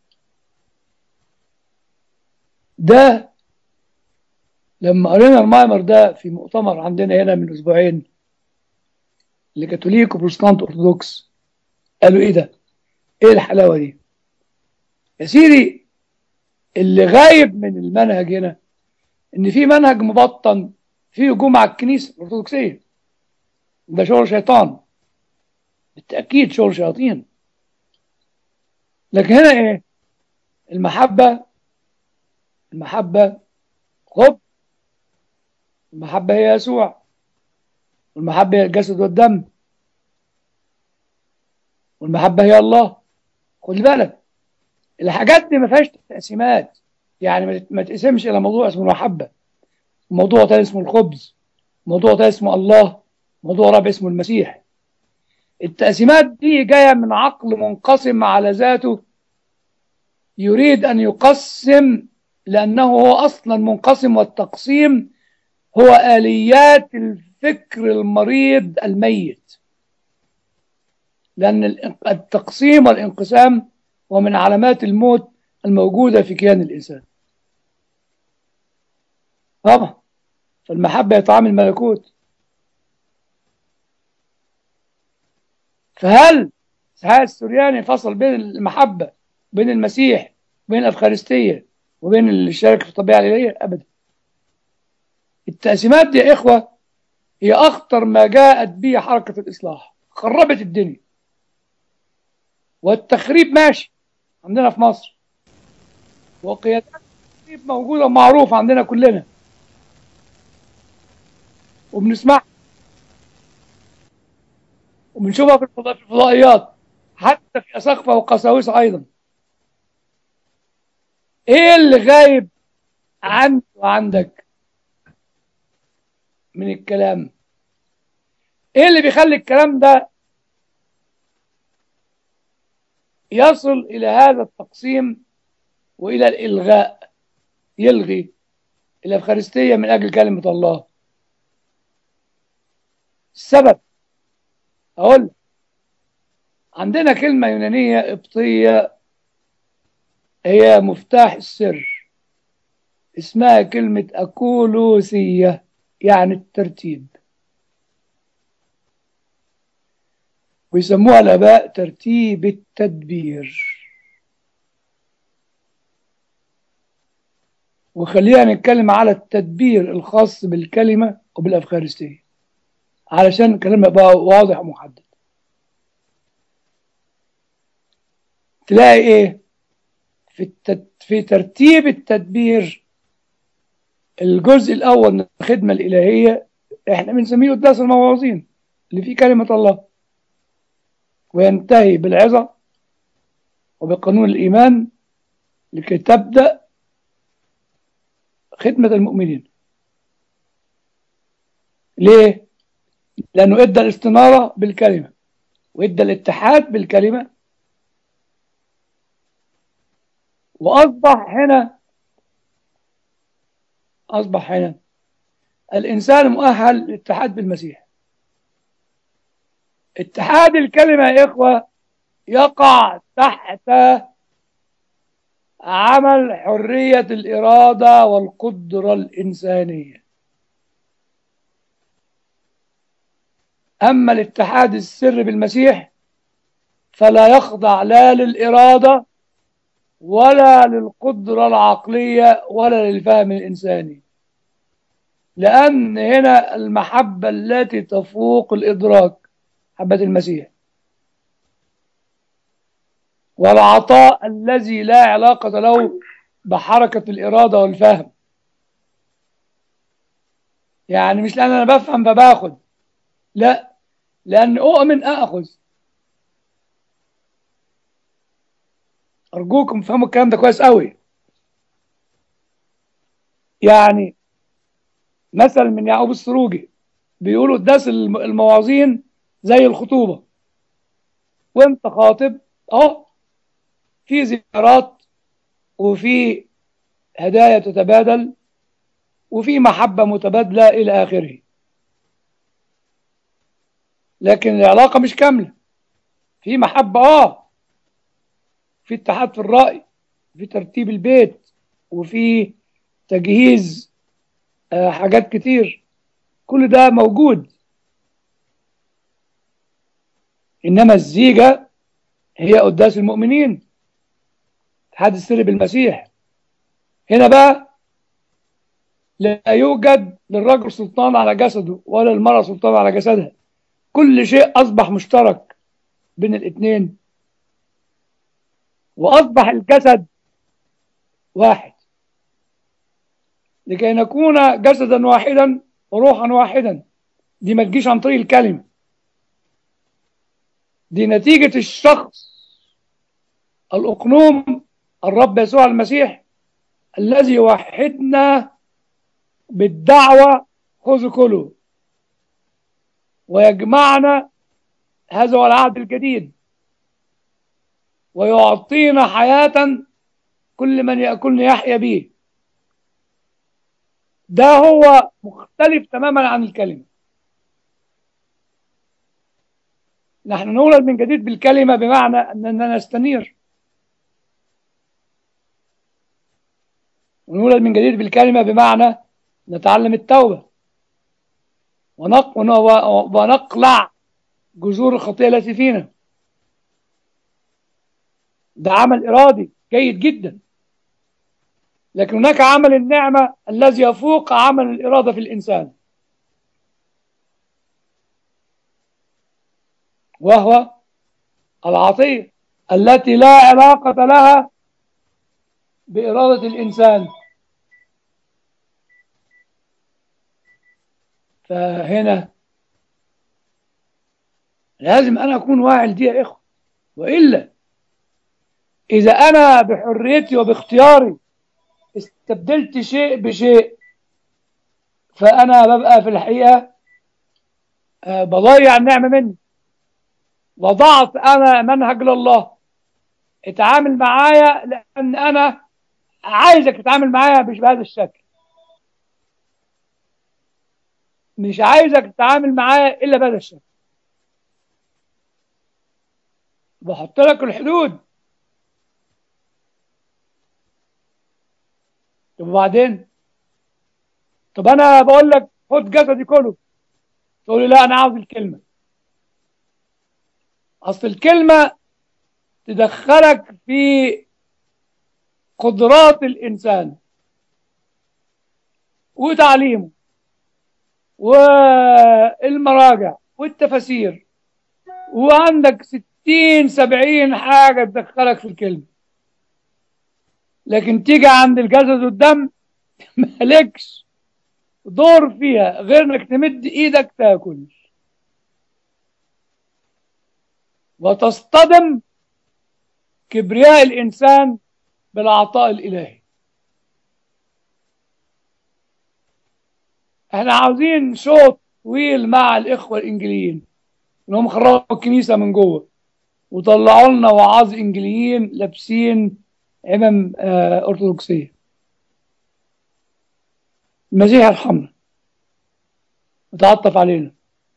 B: ده لما قرينا المايمر ده في مؤتمر عندنا هنا من أسبوعين لكاثوليك وبروتستانت أرثوذكس قالوا إيه ده؟ إيه الحلاوة دي؟ يا سيدي اللي غايب من المنهج هنا إن في منهج مبطن فيه هجوم على الكنيسة الأرثوذكسية ده شغل شيطان بالتأكيد شغل شياطين لكن هنا إيه؟ المحبة المحبة حب المحبة هي يسوع والمحبة هي الجسد والدم والمحبة هي الله خد بالك الحاجات دي ما فيهاش تقسيمات يعني ما تقسمش الى موضوع اسمه المحبة موضوع تاني اسمه الخبز موضوع تاني اسمه الله موضوع رابع اسمه المسيح التقسيمات دي جاية من عقل منقسم على ذاته يريد أن يقسم لأنه هو أصلا منقسم والتقسيم هو آليات الفكر المريض الميت لأن التقسيم والانقسام هو من علامات الموت الموجودة في كيان الإنسان طبعا فالمحبة هي طعام الملكوت فهل سعاد السورياني فصل بين المحبة بين المسيح وبين الأفخارستية وبين الشركة في الطبيعة الإلهية أبدا التقسيمات دي يا إخوة هي أخطر ما جاءت به حركة الإصلاح خربت الدنيا والتخريب ماشي عندنا في مصر وقيادات التخريب موجودة ومعروفة عندنا كلنا وبنسمعها وبنشوفها في الفضائيات حتى في أساقفة وقساوسة أيضا إيه اللي غايب عندي وعندك من الكلام إيه اللي بيخلي الكلام ده يصل إلى هذا التقسيم وإلى الإلغاء يلغي الأفخارستية من أجل كلمة الله السبب أقول عندنا كلمة يونانية قبطية هي مفتاح السر اسمها كلمة أكولوسية يعني الترتيب ويسموها الآباء ترتيب التدبير وخلينا نتكلم على التدبير الخاص بالكلمة وبالأفخارستية علشان الكلام يبقى واضح ومحدد تلاقي ايه في, التد... في ترتيب التدبير الجزء الأول من الخدمة الإلهية احنا بنسميه قداس المواعظين اللي فيه كلمة الله وينتهي بالعظة وبقانون الإيمان لكي تبدأ خدمة المؤمنين ليه؟ لأنه إدى الاستنارة بالكلمة وإدى الاتحاد بالكلمة وأصبح هنا أصبح هنا الإنسان مؤهل للاتحاد بالمسيح اتحاد الكلمة يا إخوة يقع تحت عمل حرية الإرادة والقدرة الإنسانية أما الاتحاد السر بالمسيح فلا يخضع لا للإرادة ولا للقدرة العقلية ولا للفهم الإنساني لأن هنا المحبة التي تفوق الإدراك محبة المسيح والعطاء الذي لا علاقة له بحركة الإرادة والفهم يعني مش لأن أنا بفهم فباخد لا لأن أؤمن أخذ أرجوكم فهموا الكلام ده كويس قوي يعني مثل من يعقوب السروجي بيقولوا قداس الم- المواعظين زي الخطوبة وانت خاطب اهو في زيارات وفي هدايا تتبادل وفي محبة متبادلة إلى آخره لكن العلاقة مش كاملة في محبة اه في اتحاد في الرأي في ترتيب البيت وفي تجهيز آه، حاجات كتير كل ده موجود إنما الزيجة هي قداس المؤمنين اتحاد السر بالمسيح هنا بقى لا يوجد للرجل سلطان على جسده ولا للمرأة سلطان على جسدها كل شيء أصبح مشترك بين الاثنين وأصبح الجسد واحد لكي نكون جسدا واحدا وروحا واحدا دي ما تجيش عن طريق الكلمة دي نتيجة الشخص الأقنوم الرب يسوع المسيح الذي يوحدنا بالدعوة خذوا كله ويجمعنا هذا هو العهد الجديد ويعطينا حياة كل من يأكلني يحيا به ده هو مختلف تماما عن الكلمة نحن نولد من جديد بالكلمة بمعنى أننا نستنير ونولد من جديد بالكلمة بمعنى نتعلم التوبة ونق... ون- و- ونقلع جذور الخطيئة التي فينا ده عمل إرادي جيد جدا لكن هناك عمل النعمة الذي يفوق عمل الإرادة في الإنسان وهو العطية التي لا علاقة لها بإرادة الإنسان فهنا لازم أنا أكون واعي لدي يا إخوة وإلا إذا أنا بحريتي وباختياري استبدلت شيء بشيء فأنا ببقى في الحقيقة آه، بضيع النعمة مني وضعت أنا منهج لله اتعامل معايا لأن أنا عايزك تتعامل معايا مش بهذا الشكل مش عايزك تتعامل معايا إلا بهذا الشكل بحط لك الحدود طب وبعدين طب انا بقول لك خد جسدي كله تقول لي لا انا عاوز الكلمه اصل الكلمه تدخلك في قدرات الانسان وتعليمه والمراجع والتفاسير وعندك ستين سبعين حاجة تدخلك في الكلمة لكن تيجي عند الجسد والدم مالكش دور فيها غير انك تمد ايدك تاكل وتصطدم كبرياء الانسان بالعطاء الالهي احنا عاوزين شوط طويل مع الاخوه الانجليين انهم خرجوا الكنيسه من جوه وطلعوا لنا وعاظ انجليين لابسين عمم آه، ارثوذكسيه المسيح يرحمنا وتعطف علينا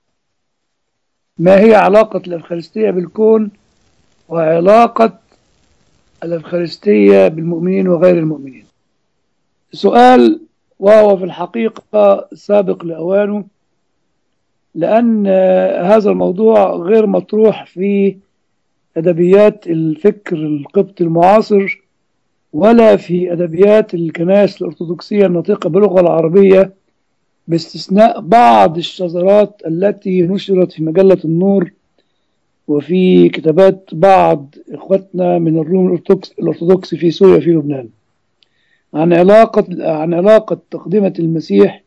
B: ما هي علاقة الأفخارستية بالكون وعلاقة الأفخارستية بالمؤمنين وغير المؤمنين سؤال وهو في الحقيقة سابق لأوانه لأن آه، هذا الموضوع غير مطروح في أدبيات الفكر القبطي المعاصر ولا في أدبيات الكنائس الأرثوذكسية الناطقة باللغة العربية باستثناء بعض الشذرات التي نشرت في مجلة النور وفي كتابات بعض إخوتنا من الروم الأرثوذكس الأرثوذكس في سوريا في لبنان عن علاقة عن علاقة تقدمة المسيح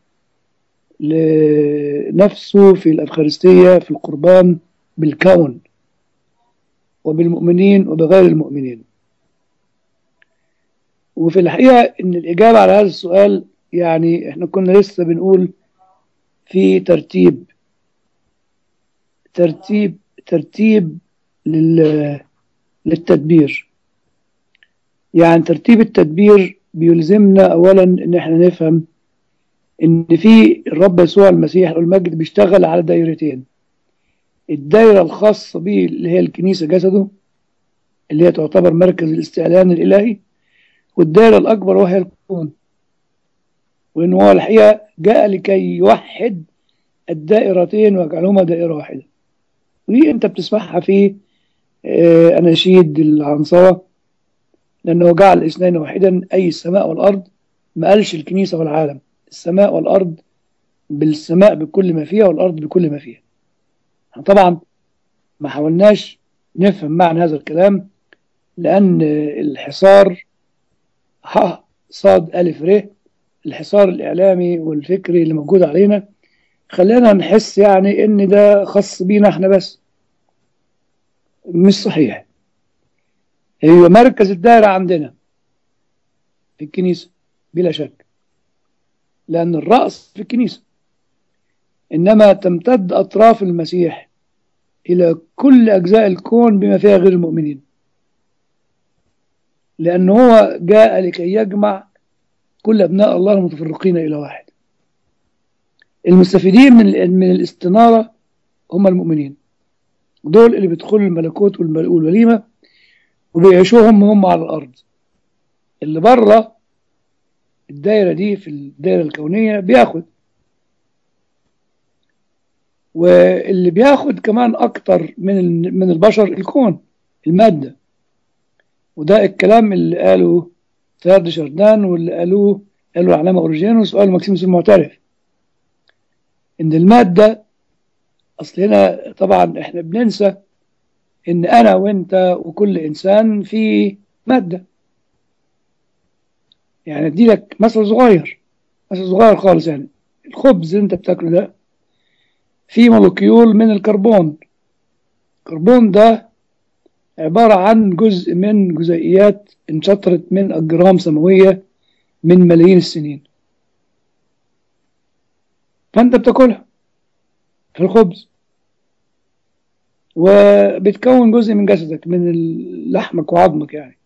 B: لنفسه في الأفخارستية في القربان بالكون وبالمؤمنين وبغير المؤمنين وفي الحقيقة إن الإجابة على هذا السؤال يعني إحنا كنا لسه بنقول في ترتيب ترتيب ترتيب لل للتدبير يعني ترتيب التدبير بيلزمنا أولا إن إحنا نفهم إن في الرب يسوع المسيح المجد بيشتغل على دايرتين الدايرة الخاصة به اللي هي الكنيسة جسده اللي هي تعتبر مركز الاستعلان الإلهي والدائرة الأكبر وهي الكون وإن هو الحقيقة جاء لكي يوحد الدائرتين ويجعلهما دائرة واحدة ودي أنت بتسمعها في آه، أناشيد العنصرة لأنه جعل الاثنين واحدا أي السماء والأرض ما قالش الكنيسة والعالم السماء والأرض بالسماء بكل ما فيها والأرض بكل ما فيها احنا طبعا ما حاولناش نفهم معنى هذا الكلام لأن الحصار ح صاد ألف ر الحصار الإعلامي والفكري اللي موجود علينا خلانا نحس يعني إن ده خاص بينا احنا بس مش صحيح هي مركز الدائرة عندنا في الكنيسة بلا شك لأن الرأس في الكنيسة إنما تمتد أطراف المسيح إلى كل أجزاء الكون بما فيها غير المؤمنين لأنه هو جاء لكي يجمع كل أبناء الله المتفرقين إلى واحد المستفيدين من من الاستنارة هم المؤمنين دول اللي بيدخلوا الملكوت والم- والوليمة وبيعيشوهم هم على الأرض اللي بره الدايرة دي في الدايرة الكونية بياخد واللي بياخد كمان أكتر من ال- من البشر الكون المادة وده الكلام اللي قاله تيار شردان واللي قالوه قالوا العلامة أوريجينوس وقالوا ماكسيموس المعترف إن المادة أصل هنا طبعا إحنا بننسى إن أنا وأنت وكل إنسان في مادة يعني أدي لك مثل صغير مثل صغير خالص يعني الخبز اللي أنت بتاكله ده فيه مولكيول من الكربون الكربون ده عبارة عن جزء من جزيئيات انشطرت من أجرام سماوية من ملايين السنين فأنت بتاكلها في الخبز وبتكون جزء من جسدك من لحمك وعظمك يعني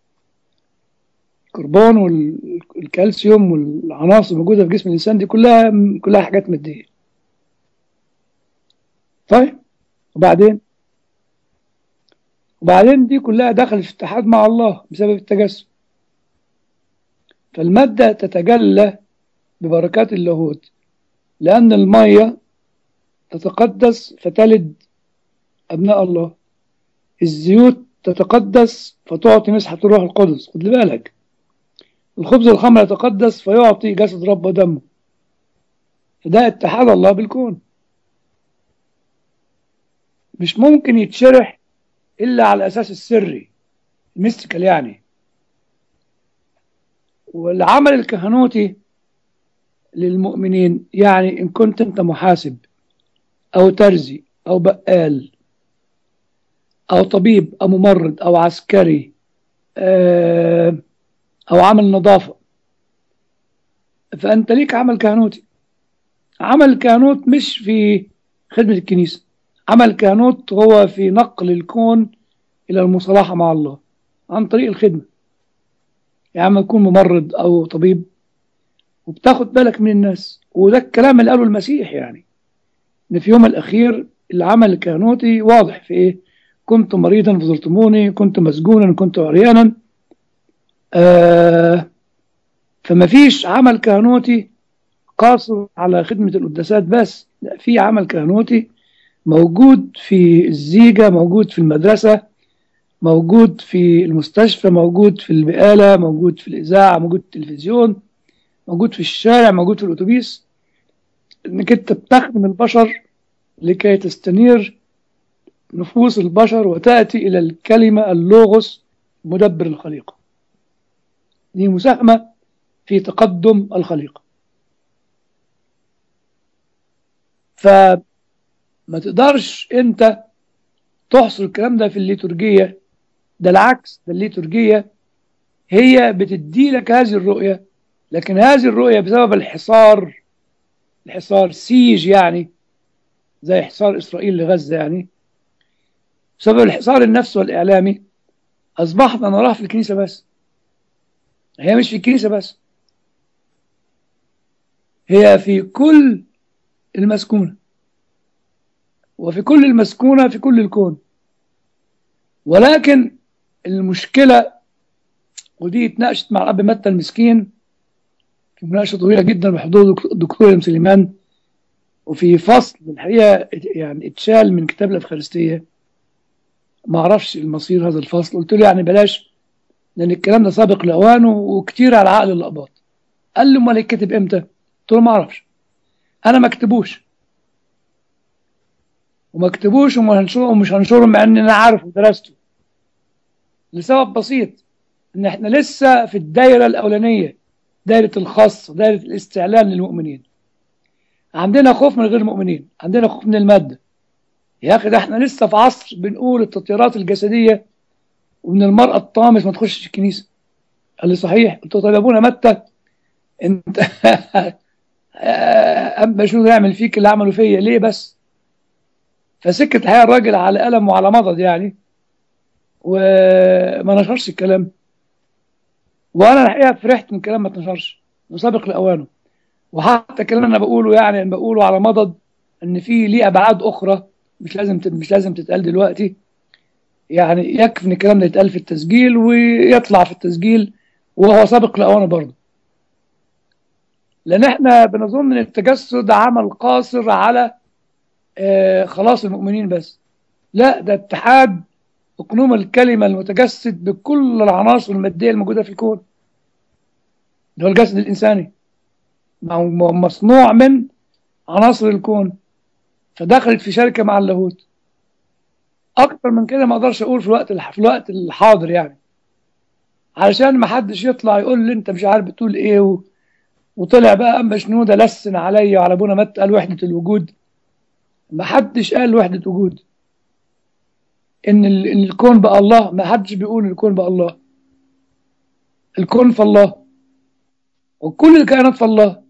B: الكربون والكالسيوم والعناصر الموجودة في جسم الإنسان دي كلها كلها حاجات مادية طيب وبعدين وبعدين دي كلها دخلت في اتحاد مع الله بسبب التجسد فالمادة تتجلى ببركات اللاهوت لأن المية تتقدس فتلد أبناء الله الزيوت تتقدس فتعطي مسحة الروح القدس خد بالك الخبز والخمر يتقدس فيعطي جسد رب ودمه فده اتحاد الله بالكون مش ممكن يتشرح إلا على الأساس السري الميستيكال يعني والعمل الكهنوتي للمؤمنين يعني إن كنت أنت محاسب أو ترزي أو بقال أو طبيب أو ممرض أو عسكري أو عمل نظافة فأنت ليك عمل كهنوتي عمل الكهنوت مش في خدمة الكنيسة عمل الكهنوت هو في نقل الكون إلى المصالحة مع الله عن طريق الخدمة يا عم تكون ممرض أو طبيب وبتاخد بالك من الناس وده الكلام اللي قاله المسيح يعني إن في يوم الأخير العمل الكهنوتي واضح في إيه كنت مريضا فزرتموني كنت مسجونا كنت عريانا آه فما فيش عمل كهنوتي قاصر على خدمة القداسات بس لا في عمل كهنوتي موجود في الزيجة موجود في المدرسة موجود في المستشفى موجود في البقالة موجود في الإذاعة موجود في التلفزيون موجود في الشارع موجود في الأتوبيس إنك أنت بتخدم البشر لكي تستنير نفوس البشر وتأتي إلى الكلمة اللوغوس مدبر الخليقة دي مساهمة في تقدم الخليقة فما تقدرش أنت تحصر الكلام ده في الليتورجية ده العكس ده الليتورجية هي بتدي لك هذه الرؤية لكن هذه الرؤية بسبب الحصار الحصار سيج يعني زي حصار إسرائيل لغزة يعني بسبب الحصار النفسي والإعلامي أصبحنا نراها في الكنيسة بس هي مش في الكنيسة بس هي في كل المسكونة وفي كل المسكونة في كل الكون ولكن المشكلة ودي اتناقشت مع الأب متى المسكين في مناقشة طويلة جدا بحضور الدكتور سليمان وفي فصل الحقيقة يعني اتشال من كتاب الأفخارستية ما أعرفش المصير هذا الفصل قلت له يعني بلاش لأن الكلام ده سابق لأوانه وكتير على عقل الأقباط قال لي أمال يتكتب إمتى؟ قلت له ما أعرفش أنا ما اكتبوش وما اكتبوش وما هنشره ومش هنشره مع إن أنا عارف ودرسته لسبب بسيط إن إحنا لسه في الدايرة الأولانية دايرة الخاصة دايرة الاستعلام للمؤمنين عندنا خوف من غير المؤمنين عندنا خوف من المادة يا أخي ده احنا لسه في عصر بنقول التطهيرات الجسدية ومن المرأة الطامس ما تخشش الكنيسة قال لي صحيح قلت له طيب يا ابونا متى انت اما شنو يعمل فيك اللي عمله فيا ليه بس فسكت الحقيقه الراجل على قلم وعلى مضض يعني وما نشرش الكلام وانا الحقيقه فرحت من كلام ما اتنشرش مسابق لاوانه وحتى الكلام انا بقوله يعني بقوله على مضض ان في ليه ابعاد اخرى مش لازم مش لازم تتقال دلوقتي يعني يكفي ان الكلام ده يتقال في التسجيل ويطلع في التسجيل وهو سابق لاوانه برضه لان احنا بنظن ان التجسد عمل قاصر على آه خلاص المؤمنين بس لا ده اتحاد اقنوم الكلمه المتجسد بكل العناصر الماديه الموجوده في الكون اللي هو الجسد الانساني مصنوع من عناصر الكون فدخلت في شركه مع اللاهوت اكتر من كده ما اقدرش اقول في الوقت في الوقت الحاضر يعني علشان ما حدش يطلع يقول لي انت مش عارف بتقول ايه و... وطلع بقى اما شنودة لسن عليا وعلى ابونا مت قال وحدة الوجود ما حدش قال وحدة وجود ان ال... ان الكون بقى الله ما حدش بيقول الكون بقى الله الكون في الله وكل الكائنات في الله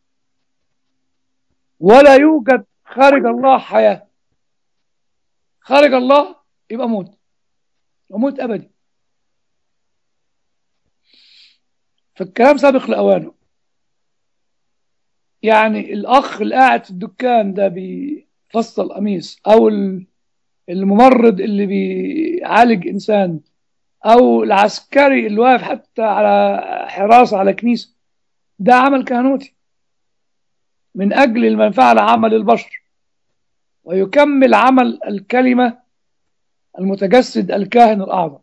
B: ولا يوجد خارج الله حياه خارج الله يبقى موت وموت أبدي فالكلام سابق لأوانه يعني الأخ اللي قاعد في الدكان ده بيفصل قميص أو الممرض اللي بيعالج إنسان أو العسكري اللي واقف حتى على حراسة على كنيسة ده عمل كهنوتي من أجل المنفعة لعمل البشر ويكمل عمل الكلمة المتجسد الكاهن الأعظم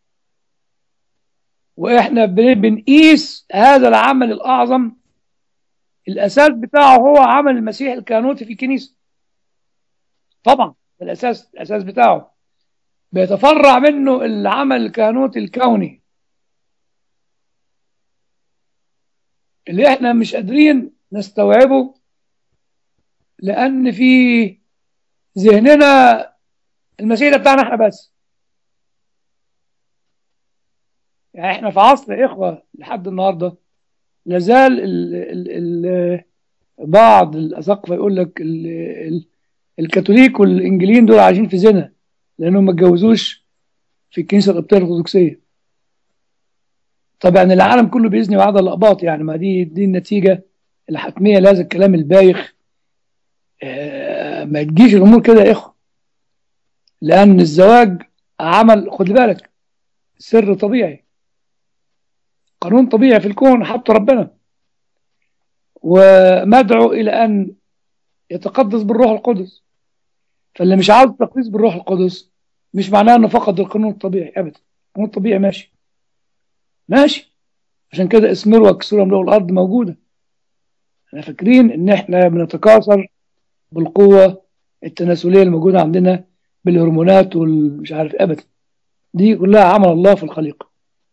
B: وإحنا بنقيس هذا العمل الأعظم الأساس بتاعه هو عمل المسيح الكهنوتي في الكنيسة طبعا الأساس الأساس بتاعه بيتفرع منه العمل الكهنوتي الكوني اللي احنا مش قادرين نستوعبه لأن في ذهننا المسيح ده بتاعنا احنا بس يعني احنا في عصر يا اخوه لحد النهارده لازال ال ال ال بعض الاساقفه يقول لك ال ال الكاثوليك والانجيليين دول عايشين في زنا لانهم ما اتجوزوش في الكنيسه القبطيه الارثوذكسيه طب يعني العالم كله بيزني بعض الاقباط يعني ما دي دي النتيجه الحتميه لهذا الكلام البايخ آه ما تجيش الامور كده يا اخوه لان الزواج عمل خد بالك سر طبيعي قانون طبيعي في الكون حط ربنا ومدعو الى ان يتقدس بالروح القدس فاللي مش عاوز تقديس بالروح القدس مش معناه انه فقد القانون الطبيعي ابدا القانون الطبيعي ماشي ماشي عشان كده اسمروا واكسروا املأوا الارض موجوده احنا فاكرين ان احنا بنتكاثر بالقوه التناسليه الموجوده عندنا بالهرمونات والمش عارف ابدا دي كلها عمل الله في الخليقه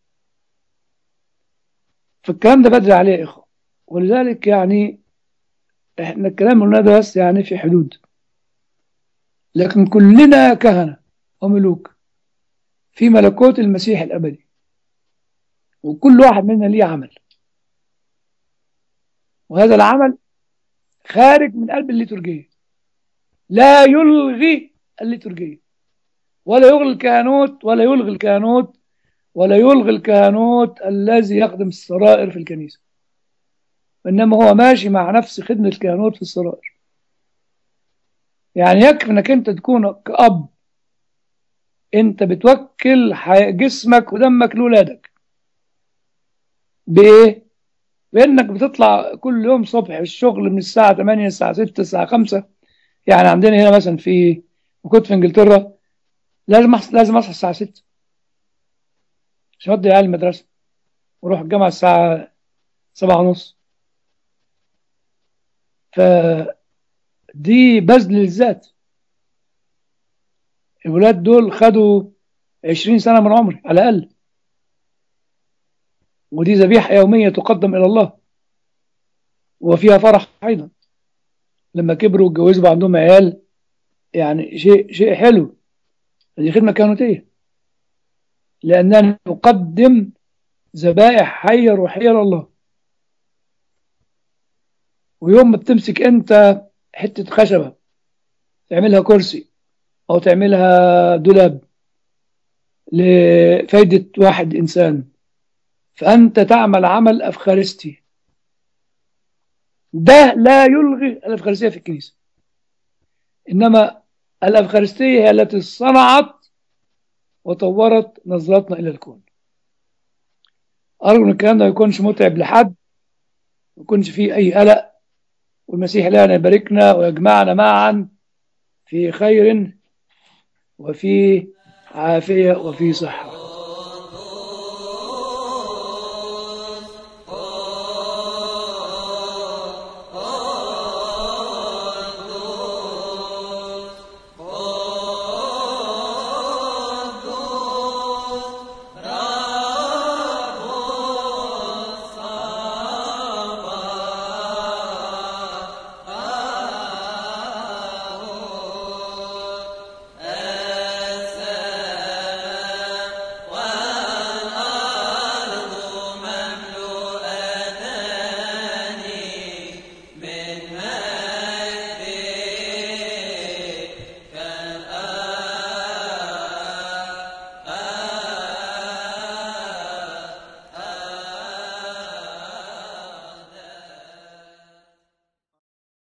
B: فالكلام ده بدري عليه يا اخوه ولذلك يعني احنا الكلام قلنا ده بس يعني في حدود لكن كلنا كهنه وملوك في ملكوت المسيح الابدي وكل واحد منا ليه عمل وهذا العمل خارج من قلب الليتورجية لا يلغي الليتورجية ولا يلغي الكهنوت ولا يلغي الكهنوت ولا يلغي الكهنوت الذي يخدم السرائر في الكنيسة إنما هو ماشي مع نفس خدمة الكهنوت في السرائر يعني يكفي انك انت تكون كأب انت بتوكل حي- جسمك ودمك لولادك بايه بانك بتطلع كل يوم صبح الشغل من الساعه 8 الساعه 6 الساعه 5 يعني عندنا هنا مثلا في كنت في انجلترا لازم أص... لازم اصحى الساعه 6 عشان اودي العيال المدرسه واروح الجامعه الساعه 7 ونص فدي بذل للذات الولاد دول خدوا 20 سنه من عمري على الاقل ودي ذبيحه يوميه تقدم الى الله وفيها فرح ايضا لما كبروا واتجوزوا بقى عندهم عيال يعني شيء شيء حلو دي خدمه كهنوتيه لاننا نقدم ذبائح حيه روحيه لله ويوم ما بتمسك انت حته خشبه تعملها كرسي او تعملها دولاب لفائده واحد انسان فانت تعمل عمل افخارستي ده لا يلغي الافخارستيه في الكنيسه انما الافخارستيه هي التي صنعت وطورت نظرتنا الى الكون ارجو ان الكلام ده ما يكونش متعب لحد ما يكونش فيه اي قلق والمسيح لنا يباركنا ويجمعنا معا في خير وفي عافيه وفي صحه